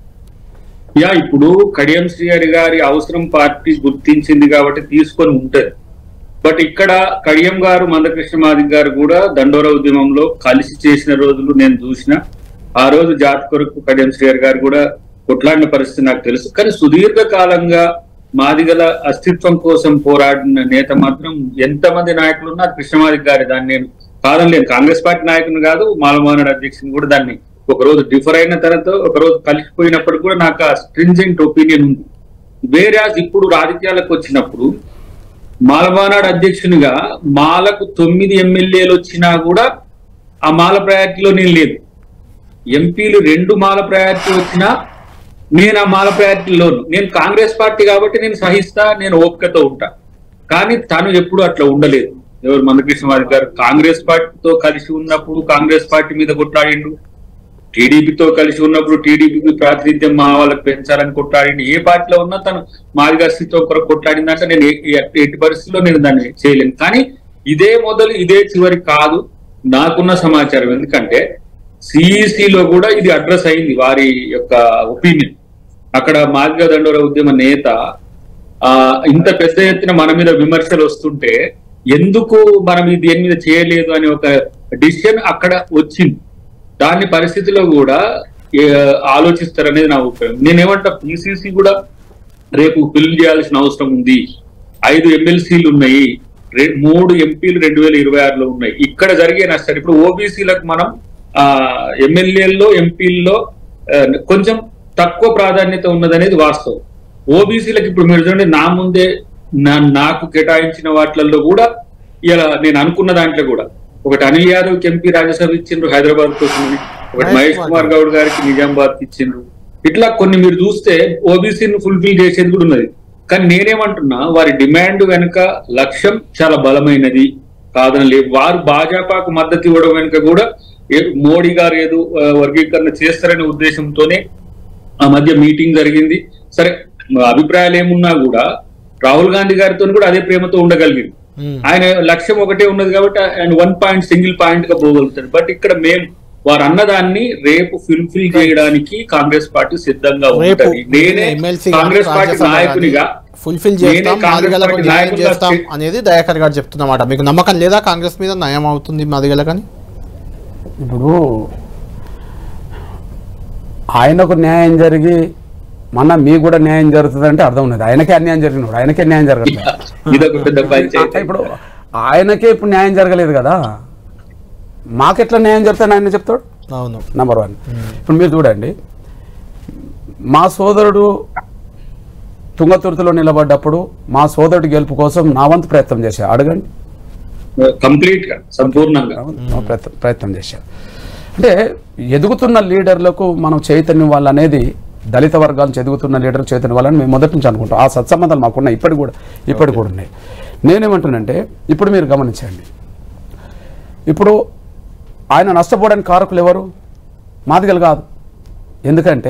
యా ఇప్పుడు కడియం శ్రీహరి గారి అవసరం పార్టీ గుర్తించింది కాబట్టి తీసుకొని ఉంటది బట్ ఇక్కడ కడియం గారు మందకృష్ణ మాదిక్ గారు కూడా దండోర ఉద్యమంలో కలిసి చేసిన రోజులు నేను చూసిన ఆ రోజు జాతి కొరకు కడియం శ్రీహరి గారు కూడా కొట్లాడిన పరిస్థితి నాకు తెలుసు కానీ సుదీర్ఘ కాలంగా మాదిగల అస్తిత్వం కోసం పోరాడిన నేత మాత్రం ఎంతమంది నాయకులు ఉన్నారు కృష్ణమాదిక్ గారి దాన్ని నేను కాదనలేను కాంగ్రెస్ పార్టీ నాయకుని కాదు మాలమానడు అధ్యక్షుని కూడా దాన్ని ఒక రోజు డిఫర్ అయిన తర్వాత ఒక రోజు కలిసిపోయినప్పుడు కూడా నాకు ఆ స్ట్రింజెంట్ ఒపీనియన్ ఉంది వేరే ఇప్పుడు రాజకీయాలకు వచ్చినప్పుడు మాలమానాడు అధ్యక్షునిగా మాలకు తొమ్మిది ఎమ్మెల్యేలు వచ్చినా కూడా ఆ మాల ప్రయారిటీలో నేను లేదు ఎంపీలు రెండు మాల ప్రయారిటీ వచ్చినా నేను ఆ మాల ప్రయారిటీలో నేను కాంగ్రెస్ పార్టీ కాబట్టి నేను సహిస్తా నేను ఓపికతో ఉంటా కానీ తను ఎప్పుడు అట్లా ఉండలేదు ఎవరు మందకృష్ణ వారి గారు కాంగ్రెస్ పార్టీతో కలిసి ఉన్నప్పుడు కాంగ్రెస్ పార్టీ మీద కొట్లాడిండు టీడీపీతో కలిసి ఉన్నప్పుడు టీడీపీకి ప్రాతినిధ్యం మా వాళ్ళకి పెంచాలని కొట్లాడిండు ఏ పార్టీలో ఉన్నా తను మాదిగా అస్తిత్వం కొరకు కొట్లాడిందంటే నేను ఏ- ఏ- ఎట్టి పరిస్థితుల్లో నేను దాన్ని చేయలేను కానీ ఇదే మొదలు ఇదే చివరి కాదు నాకున్న సమాచారం ఎందుకంటే సిఈసిలో కూడా ఇది అడ్రస్ అయింది వారి యొక్క ఒపీనియన్ అక్కడ మాదిగ దండోర ఉద్యమ నేత ఆ ఇంత పెద్ద ఎత్తున మన మీద విమర్శలు వస్తుంటే ఎందుకు మనం ఇది దేని మీద చేయలేదు అనే ఒక డిసిషన్ అక్కడ వచ్చింది దాని పరిస్థితిలో కూడా ఏ, ఆలోచిస్తారనేది నా అభిప్రాయం నేనేమంటా పిసిసి కూడా రేపు ఫిల్ చేయాల్సిన అవసరం ఉంది ఐదు ఎమ్మెల్సీలు ఉన్నాయి రె- మూడు ఎంపీలు రెండు వేల ఇరవై ఆరులో ఉన్నాయి ఇక్కడ జరిగే నష్టాలు ఇప్పుడు ఓబీసీలకు మనం ఆ ఎమ్మెల్యేల్లో ఎంపీల్లో ఆ, కొంచెం తక్కువ ప్రాధాన్యత ఉన్నదనేది వాస్తవం ఓబీసీలకు ఇప్పుడు మీరు చూడండి నా ముందే నా నాకు కేటాయించిన వాటిలలో కూడా ఇలా నేను అనుకున్న దాంట్లో కూడా ఒకటి అనిల్ యాదవ్ కి ఎంపీ రాజ్యసభ ఇచ్చిండ్రు హైదరాబాద్ కోసం ఒకటి మహేష్ కుమార్ గౌడ్ గారికి నిజామాబాద్ ఇచ్చిండ్రు ఇట్లా కొన్ని మీరు చూస్తే ఓబీసీని ఫుల్ఫిల్ చేసేది కూడా ఉన్నది కానీ నేనేమంటున్నా వారి డిమాండ్ వెనుక లక్ష్యం చాలా బలమైనది కాదని లేదు వారు భాజపాకు మద్దతు ఇవ్వడం వెనుక కూడా ఏ- మోడీ గారు ఏదో ఆ, వర్గీకరణ చేస్తారనే ఉద్దేశంతోనే ఆ మధ్య మీటింగ్ జరిగింది సరే మా అభిప్రాయాలు ఏమున్నా కూడా రాహుల్ గాంధీ గారితో కూడా అదే ప్రేమతో ఉండగలిగింది ఆయన లక్ష్యం ఒకటే ఉన్నది కాబట్టి ఆయన వన్ పాయింట్ సింగిల్ పాయింట్ గా పోగలుగుతాడు బట్ ఇక్కడ మేము వారు అన్నదాన్ని రేపు ఫుల్ఫిల్ చేయడానికి కాంగ్రెస్ పార్టీ సిద్ధంగా రేపు ఉంటుంది నేనే ఎమ్మెల్సీ కాంగ్రెస్ పార్టీ నాయకునిగా ఫుల్ఫిల్ నేనే చేస్తాం కాంగ్రెస్ మాదిగలకు పార్టీ న్యాయం నాయకునిగా చేస్తాం చే- అనేది దయాకర్ గారు చెప్తున్నమాట మీకు నమ్మకం లేదా కాంగ్రెస్ మీద న్యాయం అవుతుంది మాదిగలకని ఇప్పుడు ఆయనకు న్యాయం జరిగి మన మీకు కూడా న్యాయం జరుగుతుంది అంటే అర్థం ఉన్నది ఆయనకే అన్యాయం జరిగినప్పుడు ఆయనకే న్యాయం జరగలేదు ఇదొక పెద్ద పంచాయతీ ఇప్పుడు ఆయనకే ఇప్పుడు న్యాయం జరగలేదు కదా మాకెట్లా న్యాయం జరుగుతాను ఆయన చెప్తాడు అవును నంబర్ వన్ ఇప్పుడు మీరు చూడండి మా సోదరుడు తుంగతుర్తిలో నిలబడ్డప్పుడు మా సోదరుడి గెలుపు కోసం నా వంతు ప్రయత్నం చేశా అడగండి కంప్లీట్ గా సంపూర్ణంగా నా ప్రయత్నం ప్రయత్నం చేశా అంటే ఎదుగుతున్న లీడర్లకు మనం చైతన్యం వాళ్ళనేది దళిత వర్గాలను ఎదుగుతున్న లీడర్ చైతన్యం వాళ్ళని మేము మొదటి నుంచి అనుకుంటాం ఆ సత్సంబంధాలు మాకున్నాయి ఇప్పటికి కూడా ఇప్పటికి కూడా ఉన్నాయి నేనేమంటున్నానంటే ఇప్పుడు మీరు గమనించండి ఇప్పుడు ఆయన నష్టపోవడానికి కారకులు ఎవరు మాదిగలు కాదు ఎందుకంటే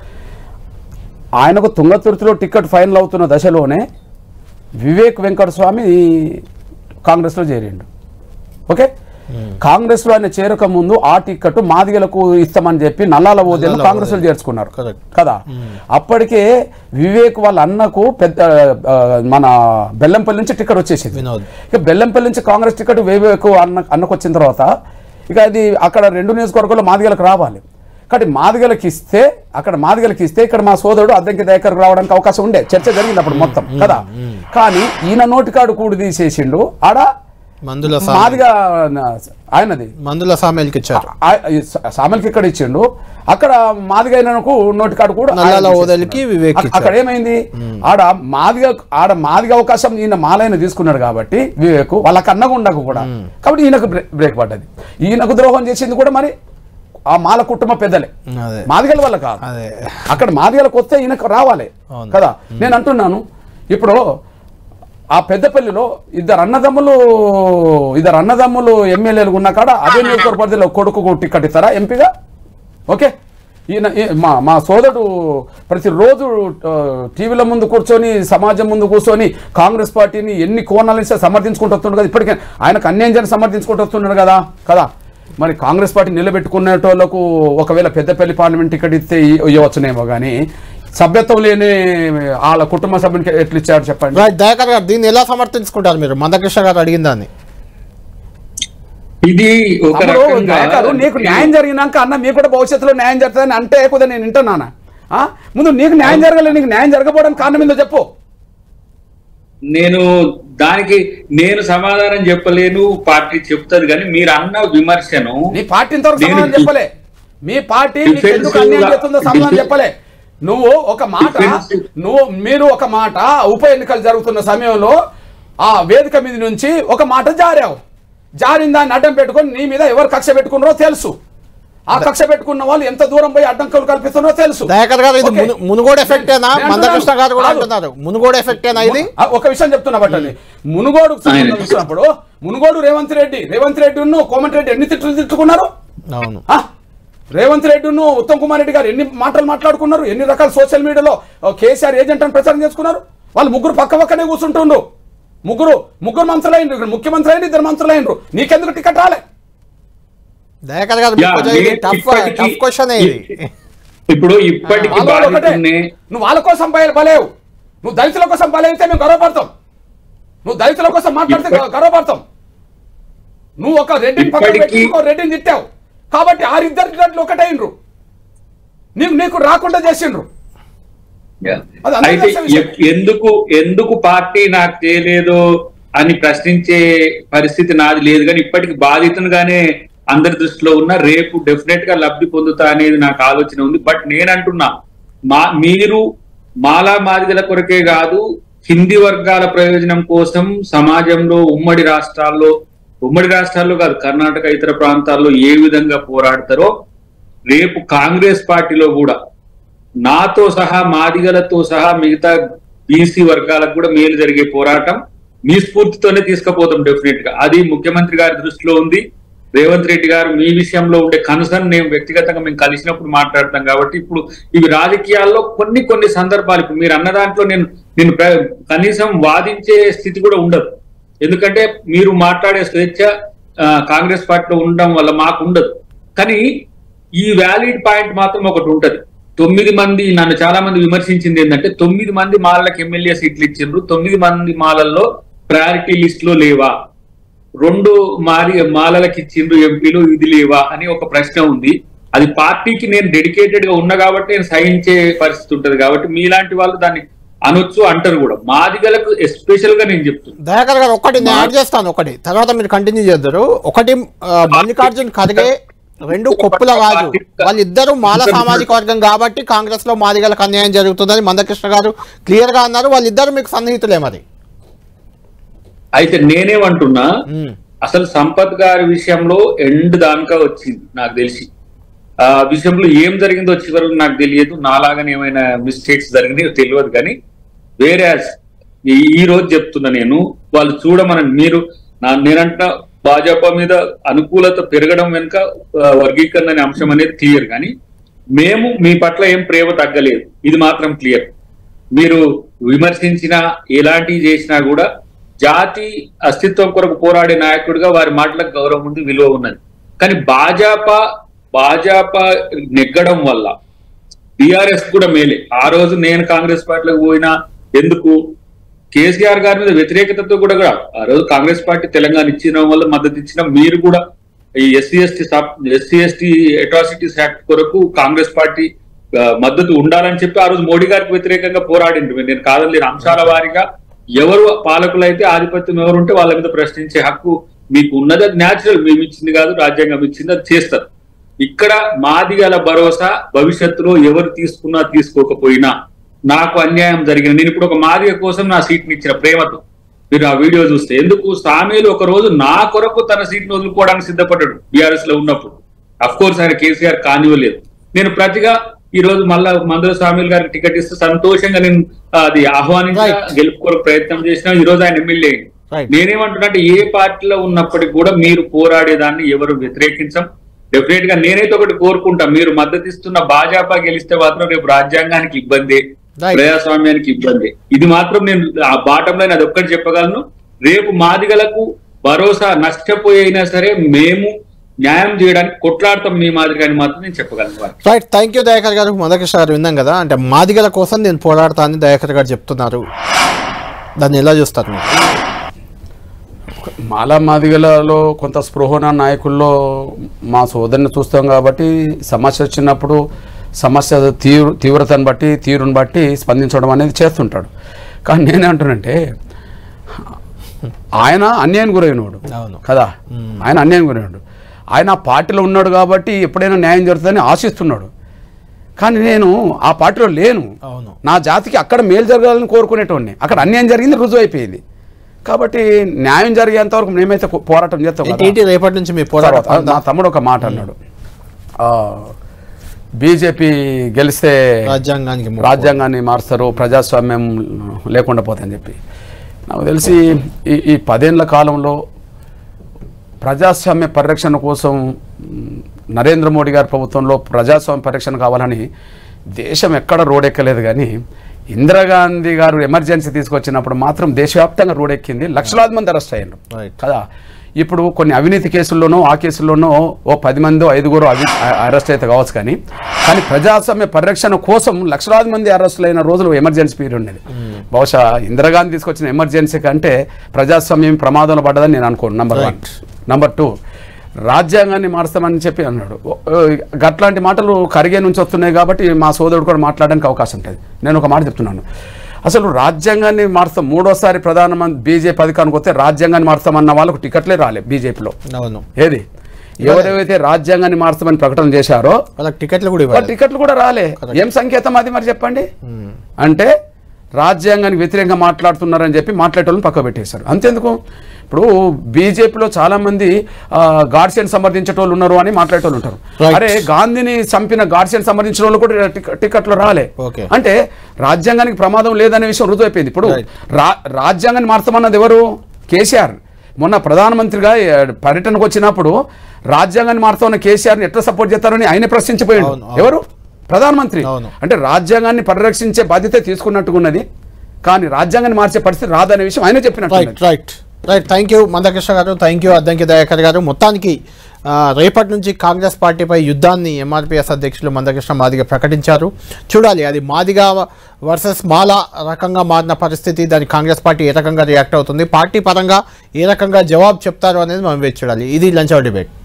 ఆయనకు తుంగతుర్తిలో టికెట్ ఫైనల్ అవుతున్న దశలోనే వివేక్ వెంకట స్వామి కాంగ్రెస్లో చేరిండు ఓకే కాంగ్రెస్లో ఆయన చేరక ముందు ఆ టికెట్ మాదిగలకు ఇస్తామని చెప్పి నల్లాల ఓదేలు నల్లాల కాంగ్రెస్లో ఓదెలు. చేర్చుకున్నారు Correct. కదా అప్పటికే వివేక్ వాళ్ళ అన్నకు పెద్ద ఆ, మన బెల్లంపల్లి నుంచి టికెట్ వచ్చేసింది వినోద్. ఇక బెల్లంపల్లి నుంచి కాంగ్రెస్ టికెట్ వివేక్ అన్న అన్నకు వచ్చిన తర్వాత ఇక అది అక్కడ రెండు నియోజకవర్గాల్లో మాదిగలకు రావాలి కాబట్టి మాదిగలకు ఇస్తే అక్కడ మాదిగలకు ఇస్తే ఇక్కడ మా సోదరుడు అద్దంకి దగ్గరకు రావడానికి అవకాశం ఉండే చర్చ జరిగింది అప్పుడు మొత్తం కదా కానీ ఈయన నోటికాడు కూడి తీసేసిండు ఆడ మందుల సా- మాదిగా ఆయనది మందుల సామేల్కి ఇచ్చారు ఆ- ఈ సా- సామెల్కి ఇక్కడ ఇచ్చిండు అక్కడ మాదిగైనకు నోటికాడు కూడా నల్లాల ఆయన ఓదెలకి తీసేసుకున్నాడు. వివేక్ అక్క- ఇచ్చారు. అక్కడ ఏమైంది ఆడ మాదిగ ఆడ మాదిగ అవకాశం ఈయన మాలైన తీసుకున్నాడు కాబట్టి వివేక్ వాళ్ళకి అన్నగా ఉండకు కూడా కాబట్టి ఈయనకు బ్రే- బ్రేక్ పడ్డది ఈయనకు ద్రోహం చేసింది కూడా మరి ఆ మాల కుటుంబ పెద్దలే అదే మాదిగల వల్ల కాదు అదే అక్కడ మాదిగలకు వస్తే ఈయనకు రావాలి అవును. కదా నేను అంటున్నాను ఇప్పుడు ఆ పెద్దపల్లిలో ఇద్దరు అన్నదమ్ములు ఇద్దరు అన్నదమ్ములు ఎమ్మెల్యేలు ఉన్న కాడ అదే నియోజకవర్గ పరిధిలో కొడుకు టికెట్ ఇస్తారా ఎంపీగా ఓకే ఈయన ఈ- మా మా సోదరుడు ప్రతిరోజు ఆ, టీవీల ముందు కూర్చొని సమాజం ముందు కూర్చొని కాంగ్రెస్ పార్టీని ఎన్ని కోణాలు ఇస్తే సమర్థించుకుంటూ వస్తున్నాడు కదా ఇప్పటికే ఆయనకు అన్యాయం చేయని సమర్థించుకుంటూ వస్తున్నాడు కదా కదా మరి కాంగ్రెస్ పార్టీ నిలబెట్టుకునేటోళ్లకు ఒకవేళ పెద్దపల్లి పార్లమెంట్ టికెట్ ఇస్తే ఇ- ఇవ్వచ్చునేమో కానీ సభ్యత్వం లేని వాళ్ళ కుటుంబ సభ్యునికి ఎట్లా ఇచ్చాడు చెప్పండి రైట్ దయాకర్ గారు దీన్ని ఎలా సమర్థించుకుంటారు మీరు మందకృష్ణ గారు అడిగిన దాన్ని ఇది ఒక తమ్ముడు, రకంగా దయాకరు, నీకు న్యాయం జరిగినాక అన్న మీకు కూడా భవిష్యత్తులో న్యాయం జరుగుతుందని అంటే కుదా నేను వింటున్నానా ఆ? ముందు నీకు న్యాయం జరగలేదు నీకు న్యాయం జరగకపోవడానికి కారణం ఏందో చెప్పు నేను దానికి నేను సమాధానం చెప్పలేను పార్టీ చెప్తుంది కానీ మీరు అన్న విమర్శను నీ పార్టీ ఇంతవరకు నేను సమాధానం చెప్పలే మీ పార్టీ నీకు Defensive ఎందుకు అన్యాయం గా- చేస్తుందో సమాధానం చెప్పలే నువ్వు ఒక మాట Defensive. నువ్వు మీరు ఒక మాట ఉప ఎన్నికలు జరుగుతున్న సమయంలో ఆ వేదిక మీద నుంచి ఒక మాట జారావు జారిన దాన్ని అడ్డం పెట్టుకొని నీ మీద ఎవరు కక్ష పెట్టుకున్నారో తెలుసు ఆ కక్ష పెట్టుకున్న వాళ్ళు ఎంత దూరం పోయి అడ్డంకులు కల్పిస్తున్నారో తెలుసు దయాకర్ గారు ఇది ఓకే. మును- మునుగోడు ఎఫెక్టేనా నేను మందకృష్ణ గారు కూడా కాదు. అంటున్నారు మునుగోడు ఎఫెక్టేనా ఇది ఆ, ఒక విషయం చెప్తున్నా బట్టండి మునుగోడు ఆయన. చూసినప్పుడు మునుగోడు రేవంత్ రెడ్డి రేవంత్ రెడ్డి కోమటి రెడ్డి ఎన్ని తిట్లు తిట్టుకున్నారు అవును ఆ? రేవంత్ రెడ్డిను ఉత్తమ్ కుమార్ రెడ్డి గారు ఎన్ని మాటలు మాట్లాడుకున్నారు ఎన్ని రకాల సోషల్ మీడియాలో ఆ, కేసీఆర్ ఏజెంట్ అని ప్రచారం చేసుకున్నారు వాళ్ళు ముగ్గురు పక్క పక్కనే కూర్చుంటుండ్రు ముగ్గురు ముగ్గురు మంత్రులు అయిండ్రు ఇక్కడ ముఖ్యమంత్రి అయింది ఇద్దరు మంత్రులు అయిండ్రు నీకెందుకు టికెట్ రాలే దయాకర్ గారు యా, మీకు కొంచెం ఇది నేను టఫ్ ఇప్పటికీ- టఫ్ క్వశ్చన్ ఇది ఇప్పుడు ఇప్పటికి వాళ్ళ వాళ్ళు ఒకటే బాధితున్నే నువ్వు వాళ్ళ కోసం బయ- బలేవు నువ్వు దళితుల కోసం బలైతే మేము గర్వపడతాం నువ్వు దళితుల కోసం మాట్లాడితే ఇప్పటి- గర్వపడతాం నువ్వు ఒక రెడ్డిని పక్కన ఇప్పటికీ- పెట్టి ఇంకో రెడ్డిని తిట్టావు కాబట్టి ఆ ఇద్దరు రెడ్లు ఒకటైనరు నీకు నీకు రాకుండా చేసిండ్రు అది అందరికీ అయితే తెలిసిన విషయం. ఎ- ఎందుకు ఎందుకు పార్టీ నాకు చేయలేదు అని ప్రశ్నించే పరిస్థితి నాది లేదు కానీ ఇప్పటికి బాధితునిగానే అందరి దృష్టిలో ఉన్న రేపు డెఫినెట్ గా లబ్ధి పొందుతా అనేది నాకు ఆలోచన ఉంది బట్ నేనంటున్నా మా మీరు మాలా మాదిగల కొరకే కాదు హిందీ వర్గాల ప్రయోజనం కోసం సమాజంలో ఉమ్మడి రాష్ట్రాల్లో ఉమ్మడి రాష్ట్రాల్లో కాదు కర్ణాటక ఇతర ప్రాంతాల్లో ఏ విధంగా పోరాడతారో రేపు కాంగ్రెస్ పార్టీలో కూడా నాతో సహా మాదిగలతో సహా మిగతా బీసీ వర్గాలకు కూడా మేలు జరిగే పోరాటం మీ స్ఫూర్తితోనే తీసుకుపోతాం డెఫినెట్ గా అది ముఖ్యమంత్రి గారి దృష్టిలో ఉంది రేవంత్ రెడ్డి గారు మీ విషయంలో ఉండే కన్సర్న్ నేను వ్యక్తిగతంగా మేము కలిసినప్పుడు మాట్లాడతాం కాబట్టి ఇప్పుడు ఇవి రాజకీయాల్లో కొన్ని కొన్ని సందర్భాలు ఇప్పుడు మీరు అన్న దాంట్లో నేను నేను ప్ర- కనీసం వాదించే స్థితి కూడా ఉండదు ఎందుకంటే మీరు మాట్లాడే స్వేచ్ఛ ఆ, కాంగ్రెస్ పార్టీలో ఉండడం వల్ల మాకు ఉండదు కానీ ఈ వ్యాలిడ్ పాయింట్ మాత్రం ఒకటి ఉంటది తొమ్మిది మంది నన్ను చాలా మంది విమర్శించింది ఏంటంటే తొమ్మిది మంది మాలలకు ఎమ్మెల్యే సీట్లు ఇచ్చిండ్రు తొమ్మిది మంది మాలల్లో ప్రయారిటీ లిస్ట్ లో లేవా రెండు మారి మాలలకు ఇచ్చిండ్రు ఎంపీలు ఇది లేవా అని ఒక ప్రశ్న ఉంది అది పార్టీకి నేను డెడికేటెడ్ గా ఉన్నా కాబట్టి నేను సహించే పరిస్థితి ఉంటది కాబట్టి మీలాంటి వాళ్ళు దాన్ని అనొచ్చు అంటారు కూడా మాదిగలకు ఎస్పెషల్ గా నేను చెప్తున్నాను దయాకర్ గారు ఒకటి నేను యాడ్ చేస్తాను ఒకటి తర్వాత మీరు కంటిన్యూ చేద్దరు ఒకటి ఆ, మల్లికార్జున్ ఖర్గే రెండు కొప్పుల రాజు వాళ్ళిద్దరూ మాల సామాజిక వర్గం కాబట్టి కాంగ్రెస్ లో మాదిగలకు అన్యాయం జరుగుతుందని మందకృష్ణ గారు క్లియర్ గా అన్నారు వాళ్ళిద్దరు మీకు సన్నిహితులే మరి అయితే నేనేమంటున్నా ఉమ్, అసలు సంపత్ గారి విషయంలో ఎండ్ దానికా వచ్చింది నాకు తెలిసి ఆ విషయంలో ఏం జరిగిందో చివరికి నాకు తెలియదు నాలాగానే ఏమైనా మిస్టేక్స్ జరిగినాయో తెలియదు కానీ వేరే ఈ రోజు చెప్తున్నా నేను వాళ్ళు చూడమని మీరు నా నేనంట భాజపా మీద అనుకూలత పెరగడం వెనుక ఆ, వర్గీకరణ అనే అంశం అనేది క్లియర్ కానీ మేము మీ పట్ల ఏం ప్రేమ తగ్గలేదు ఇది మాత్రం క్లియర్ మీరు విమర్శించినా ఎలాంటివి చేసినా కూడా జాతి అస్తిత్వం కొరకు పోరాడే నాయకుడిగా వారి మాటలకు గౌరవం ఉంది విలువ ఉన్నది కానీ భాజపా భాజపా నెగ్గడం వల్ల బీఆర్ఎస్ కూడా మేలే ఆ రోజు నేను కాంగ్రెస్ పార్టీలోకి పోయినా ఎందుకు కేసీఆర్ గారి మీద వ్యతిరేకతతో కూడా కూడా ఆ రోజు కాంగ్రెస్ పార్టీ తెలంగాణ ఇచ్చిన వల్ల మద్దతు ఇచ్చిన మీరు కూడా ఈ SC ST SC ST atrocities act కొరకు కాంగ్రెస్ పార్టీ ఆ, మద్దతు ఉండాలని చెప్పి ఆ రోజు మోడీ గారికి వ్యతిరేకంగా పోరాడింది నేను కాదని అంశాల వారీగా ఎవరు పాలకులైతే ఆధిపత్యం ఎవరు ఉంటే వాళ్ళ మీద ప్రశ్నించే హక్కు మీకు ఉన్నది అది న్యాచురల్ మేము ఇచ్చింది కాదు రాజ్యాంగం ఇచ్చింది అది చేస్తారు ఇక్కడ మాదిగల భరోసా భవిష్యత్తులో ఎవరు తీసుకున్నా తీసుకోకపోయినా నాకు అన్యాయం జరిగింది నేను ఇప్పుడు ఒక మాదిగ కోసం నా సీట్ని ఇచ్చిన ప్రేమతో మీరు ఆ వీడియో చూస్తే ఎందుకు సామీలు ఒక రోజు నా కొరకు తన సీట్ను వదులుకోవడానికి సిద్ధపడ్డాడు బీఆర్ఎస్ లో ఉన్నప్పుడు అఫ్ కోర్స్ ఆయన కేసీఆర్ కానివ్వలేదు నేను ప్రతిగా ఈ రోజు మళ్ళా మందుల స్వామిలు గారికి టికెట్ ఇస్తే సంతోషంగా నేను ఆ, అది ఆహ్వానించా Right. గెలుపుకోవడానికి ప్రయత్నం చేసిన ఈ రోజు ఆయన ఎమ్మెల్యే Right. నేనేమంటున్నా అంటే ఏ పార్టీలో ఉన్నప్పటికీ కూడా మీరు పోరాడేదాన్ని ఎవరు వ్యతిరేకించం డెఫినెట్ గా నేనైతే ఒకటి కోరుకుంటా మీరు మద్దతు ఇస్తున్న భాజపా గెలిస్తే మాత్రం రేపు రాజ్యాంగానికి ఇబ్బంది Right. ప్రజాస్వామ్యానికి ఇబ్బంది ఇది మాత్రం నేను ఆ బాటం లైన్ అది ఒక్కటి చెప్పగలను రేపు మాదిగలకు భరోసా నష్టపోయినా సరే మేము న్యాయం చేయడానికి కొట్లాడతాం మీ మాదిరిగా అని మాత్రం నేను చెప్పగలను వారికి. రైట్ థ్యాంక్ యూ దయాకర్ గారు మందకృష్ణ గారు విన్నాం కదా అంటే మాదిగల కోసం నేను పోరాడతా అని దయాకర్ గారు చెప్తున్నారు దాన్ని ఎలా చూస్తారు మీరు మాలా మాదిగలలో కొంత స్పృహన నాయకుల్లో మా సోదరిని చూస్తాం కాబట్టి సమస్య వచ్చినప్పుడు సమస్య తీవ్ర తీవ్రతను బట్టి తీరుని బట్టి స్పందించడం అనేది చేస్తుంటాడు కానీ నేనేమంటానంటే ఆయన అన్యాయం గురైనవాడు అవును. కదా ఆయన అన్యాయం గురైనవాడు ఆయన ఆ పార్టీలో ఉన్నాడు కాబట్టి ఎప్పుడైనా న్యాయం జరుగుతుందని ఆశిస్తున్నాడు కానీ నేను ఆ పార్టీలో లేను అవును. నా జాతికి అక్కడ మేలు జరగాలని కోరుకునేటోడిని అక్కడ అన్యాయం జరిగింది రుజువు అయిపోయింది కాబట్టి న్యాయం జరిగేంత వరకు మేమైతే కో- పోరాటం చేస్తాం కదా. ఏంటి రేపటి నుంచి మీ తర్వాత పోరాటం నా తమ్ముడు ఒక మాట అన్నాడు బీజేపీ గెలిస్తే రాజ్యాంగానికి ముప్పు. రాజ్యాంగాన్ని మారుస్తారు ప్రజాస్వామ్యం లేకుండా పోతుందని చెప్పి నాకు తెలిసి ఈ ఈ పదేళ్ల కాలంలో ప్రజాస్వామ్య పరిరక్షణ కోసం మ్, నరేంద్ర మోడీ గారి ప్రభుత్వంలో ప్రజాస్వామ్య పరిరక్షణ కావాలని దేశం ఎక్కడ రోడెక్కలేదు కానీ ఇందిరాగాంధీ గారు ఎమర్జెన్సీ తీసుకొచ్చినప్పుడు మాత్రం దేశవ్యాప్తంగా రోడెక్కింది లక్షలాది మంది అరెస్ట్ అయ్యారు Right. కదా ఇప్పుడు కొన్ని అవినీతి కేసుల్లోనో ఆ కేసుల్లోనో ఓ పది మంది ఐదుగురు అవి అరెస్ట్ అయితే కావచ్చు కానీ కానీ ప్రజాస్వామ్య పరిరక్షణ కోసం లక్షలాది మంది అరెస్టులు అయిన రోజులు ఎమర్జెన్సీ పీరియడ్ ఉండేది బహుశా ఇందిరాగాంధీ తీసుకొచ్చిన ఎమర్జెన్సీ కంటే ప్రజాస్వామ్యం ప్రమాదంలో పడ్డదని నేను అనుకోను నంబర్ వన్ నంబర్ టూ రాజ్యాంగాన్ని మారుస్తామని చెప్పి అన్నాడు ఓ, ఓ, గట్లాంటి మాటలు కరిగే నుంచి వస్తున్నాయి కాబట్టి మా సోదరుడు కూడా మాట్లాడడానికి అవకాశం ఉంటుంది నేను ఒక మాట చెప్తున్నాను అసలు రాజ్యాంగాన్ని మారుస్తాం మూడోసారి ప్రధానమంత్రి బీజేపీ అధికారానికి వస్తే రాజ్యాంగాన్ని మారుస్తామన్న వాళ్ళకు టికెట్లే రాలే బీజేపీలో అవును ఏది ఎవరైతే రాజ్యాంగాన్ని మారుస్తామని ప్రకటన చేశారో వాళ్ళకి టికెట్లు కూడా వాళ్ళ ఇవ్వాలి టికెట్లు కూడా రాలే ఏం సంకేతం అది మరి చెప్పండి అంటే రాజ్యాంగానికి వ్యతిరేకంగా మాట్లాడుతున్నారని చెప్పి మాట్లాడేటోళ్ళని పక్క పెట్టేశారు అంతెందుకు ఇప్పుడు బీజేపీలో చాలా మంది గాడ్సేన్ సమర్థించేటోళ్ళు ఉన్నారు అని మాట్లాడేటోళ్ళు ఉంటారు Right. అరే గాంధీని చంపిన గాడ్సేన్ సమర్థించిన వాళ్ళు కూడా టిక- టికెట్లు రాలే Okay. అంటే రాజ్యాంగానికి ప్రమాదం లేదనే విషయం రుజువు అయిపోయింది ఇప్పుడు Right. రా రాజ్యాంగాన్ని మార్చమన్నది ఎవరు కేసీఆర్ మొన్న ప్రధానమంత్రిగా ఏ, పర్యటనకు వచ్చినప్పుడు రాజ్యాంగాన్ని మారుతున్న కేసీఆర్ని ఎట్లా సపోర్ట్ చేస్తారని ఆయన ప్రశ్నించిపోయాడు అవును, అవును. ఎవరు ప్రధానమంత్రి అవును. అంటే రాజ్యాంగాన్ని పరిరక్షించే బాధ్యత తీసుకున్నట్టుకున్నది కానీ రాజ్యాంగాన్ని మార్చే పరిస్థితి రాదనే విషయం ఆయన చెప్పినట్టు right right right thank you Mandakrishna గారు థ్యాంక్ యూ అద్దంకి దయాకర్ గారు మొత్తానికి ఆ, రేపటి నుంచి కాంగ్రెస్ పార్టీపై యుద్ధాన్ని ఎంఆర్పిఎస్ అధ్యక్షులు మందకృష్ణ మాదిగ ప్రకటించారు చూడాలి అది మాదిగా వర్సెస్ మాల రకంగా మారిన పరిస్థితి దాని కాంగ్రెస్ పార్టీ ఏ రకంగా రియాక్ట్ అవుతుంది పార్టీ పరంగా ఏ రకంగా జవాబు చెప్తారు అనేది మనం వేచి చూడాలి ఇది లంచ్ అవర్ డిబేట్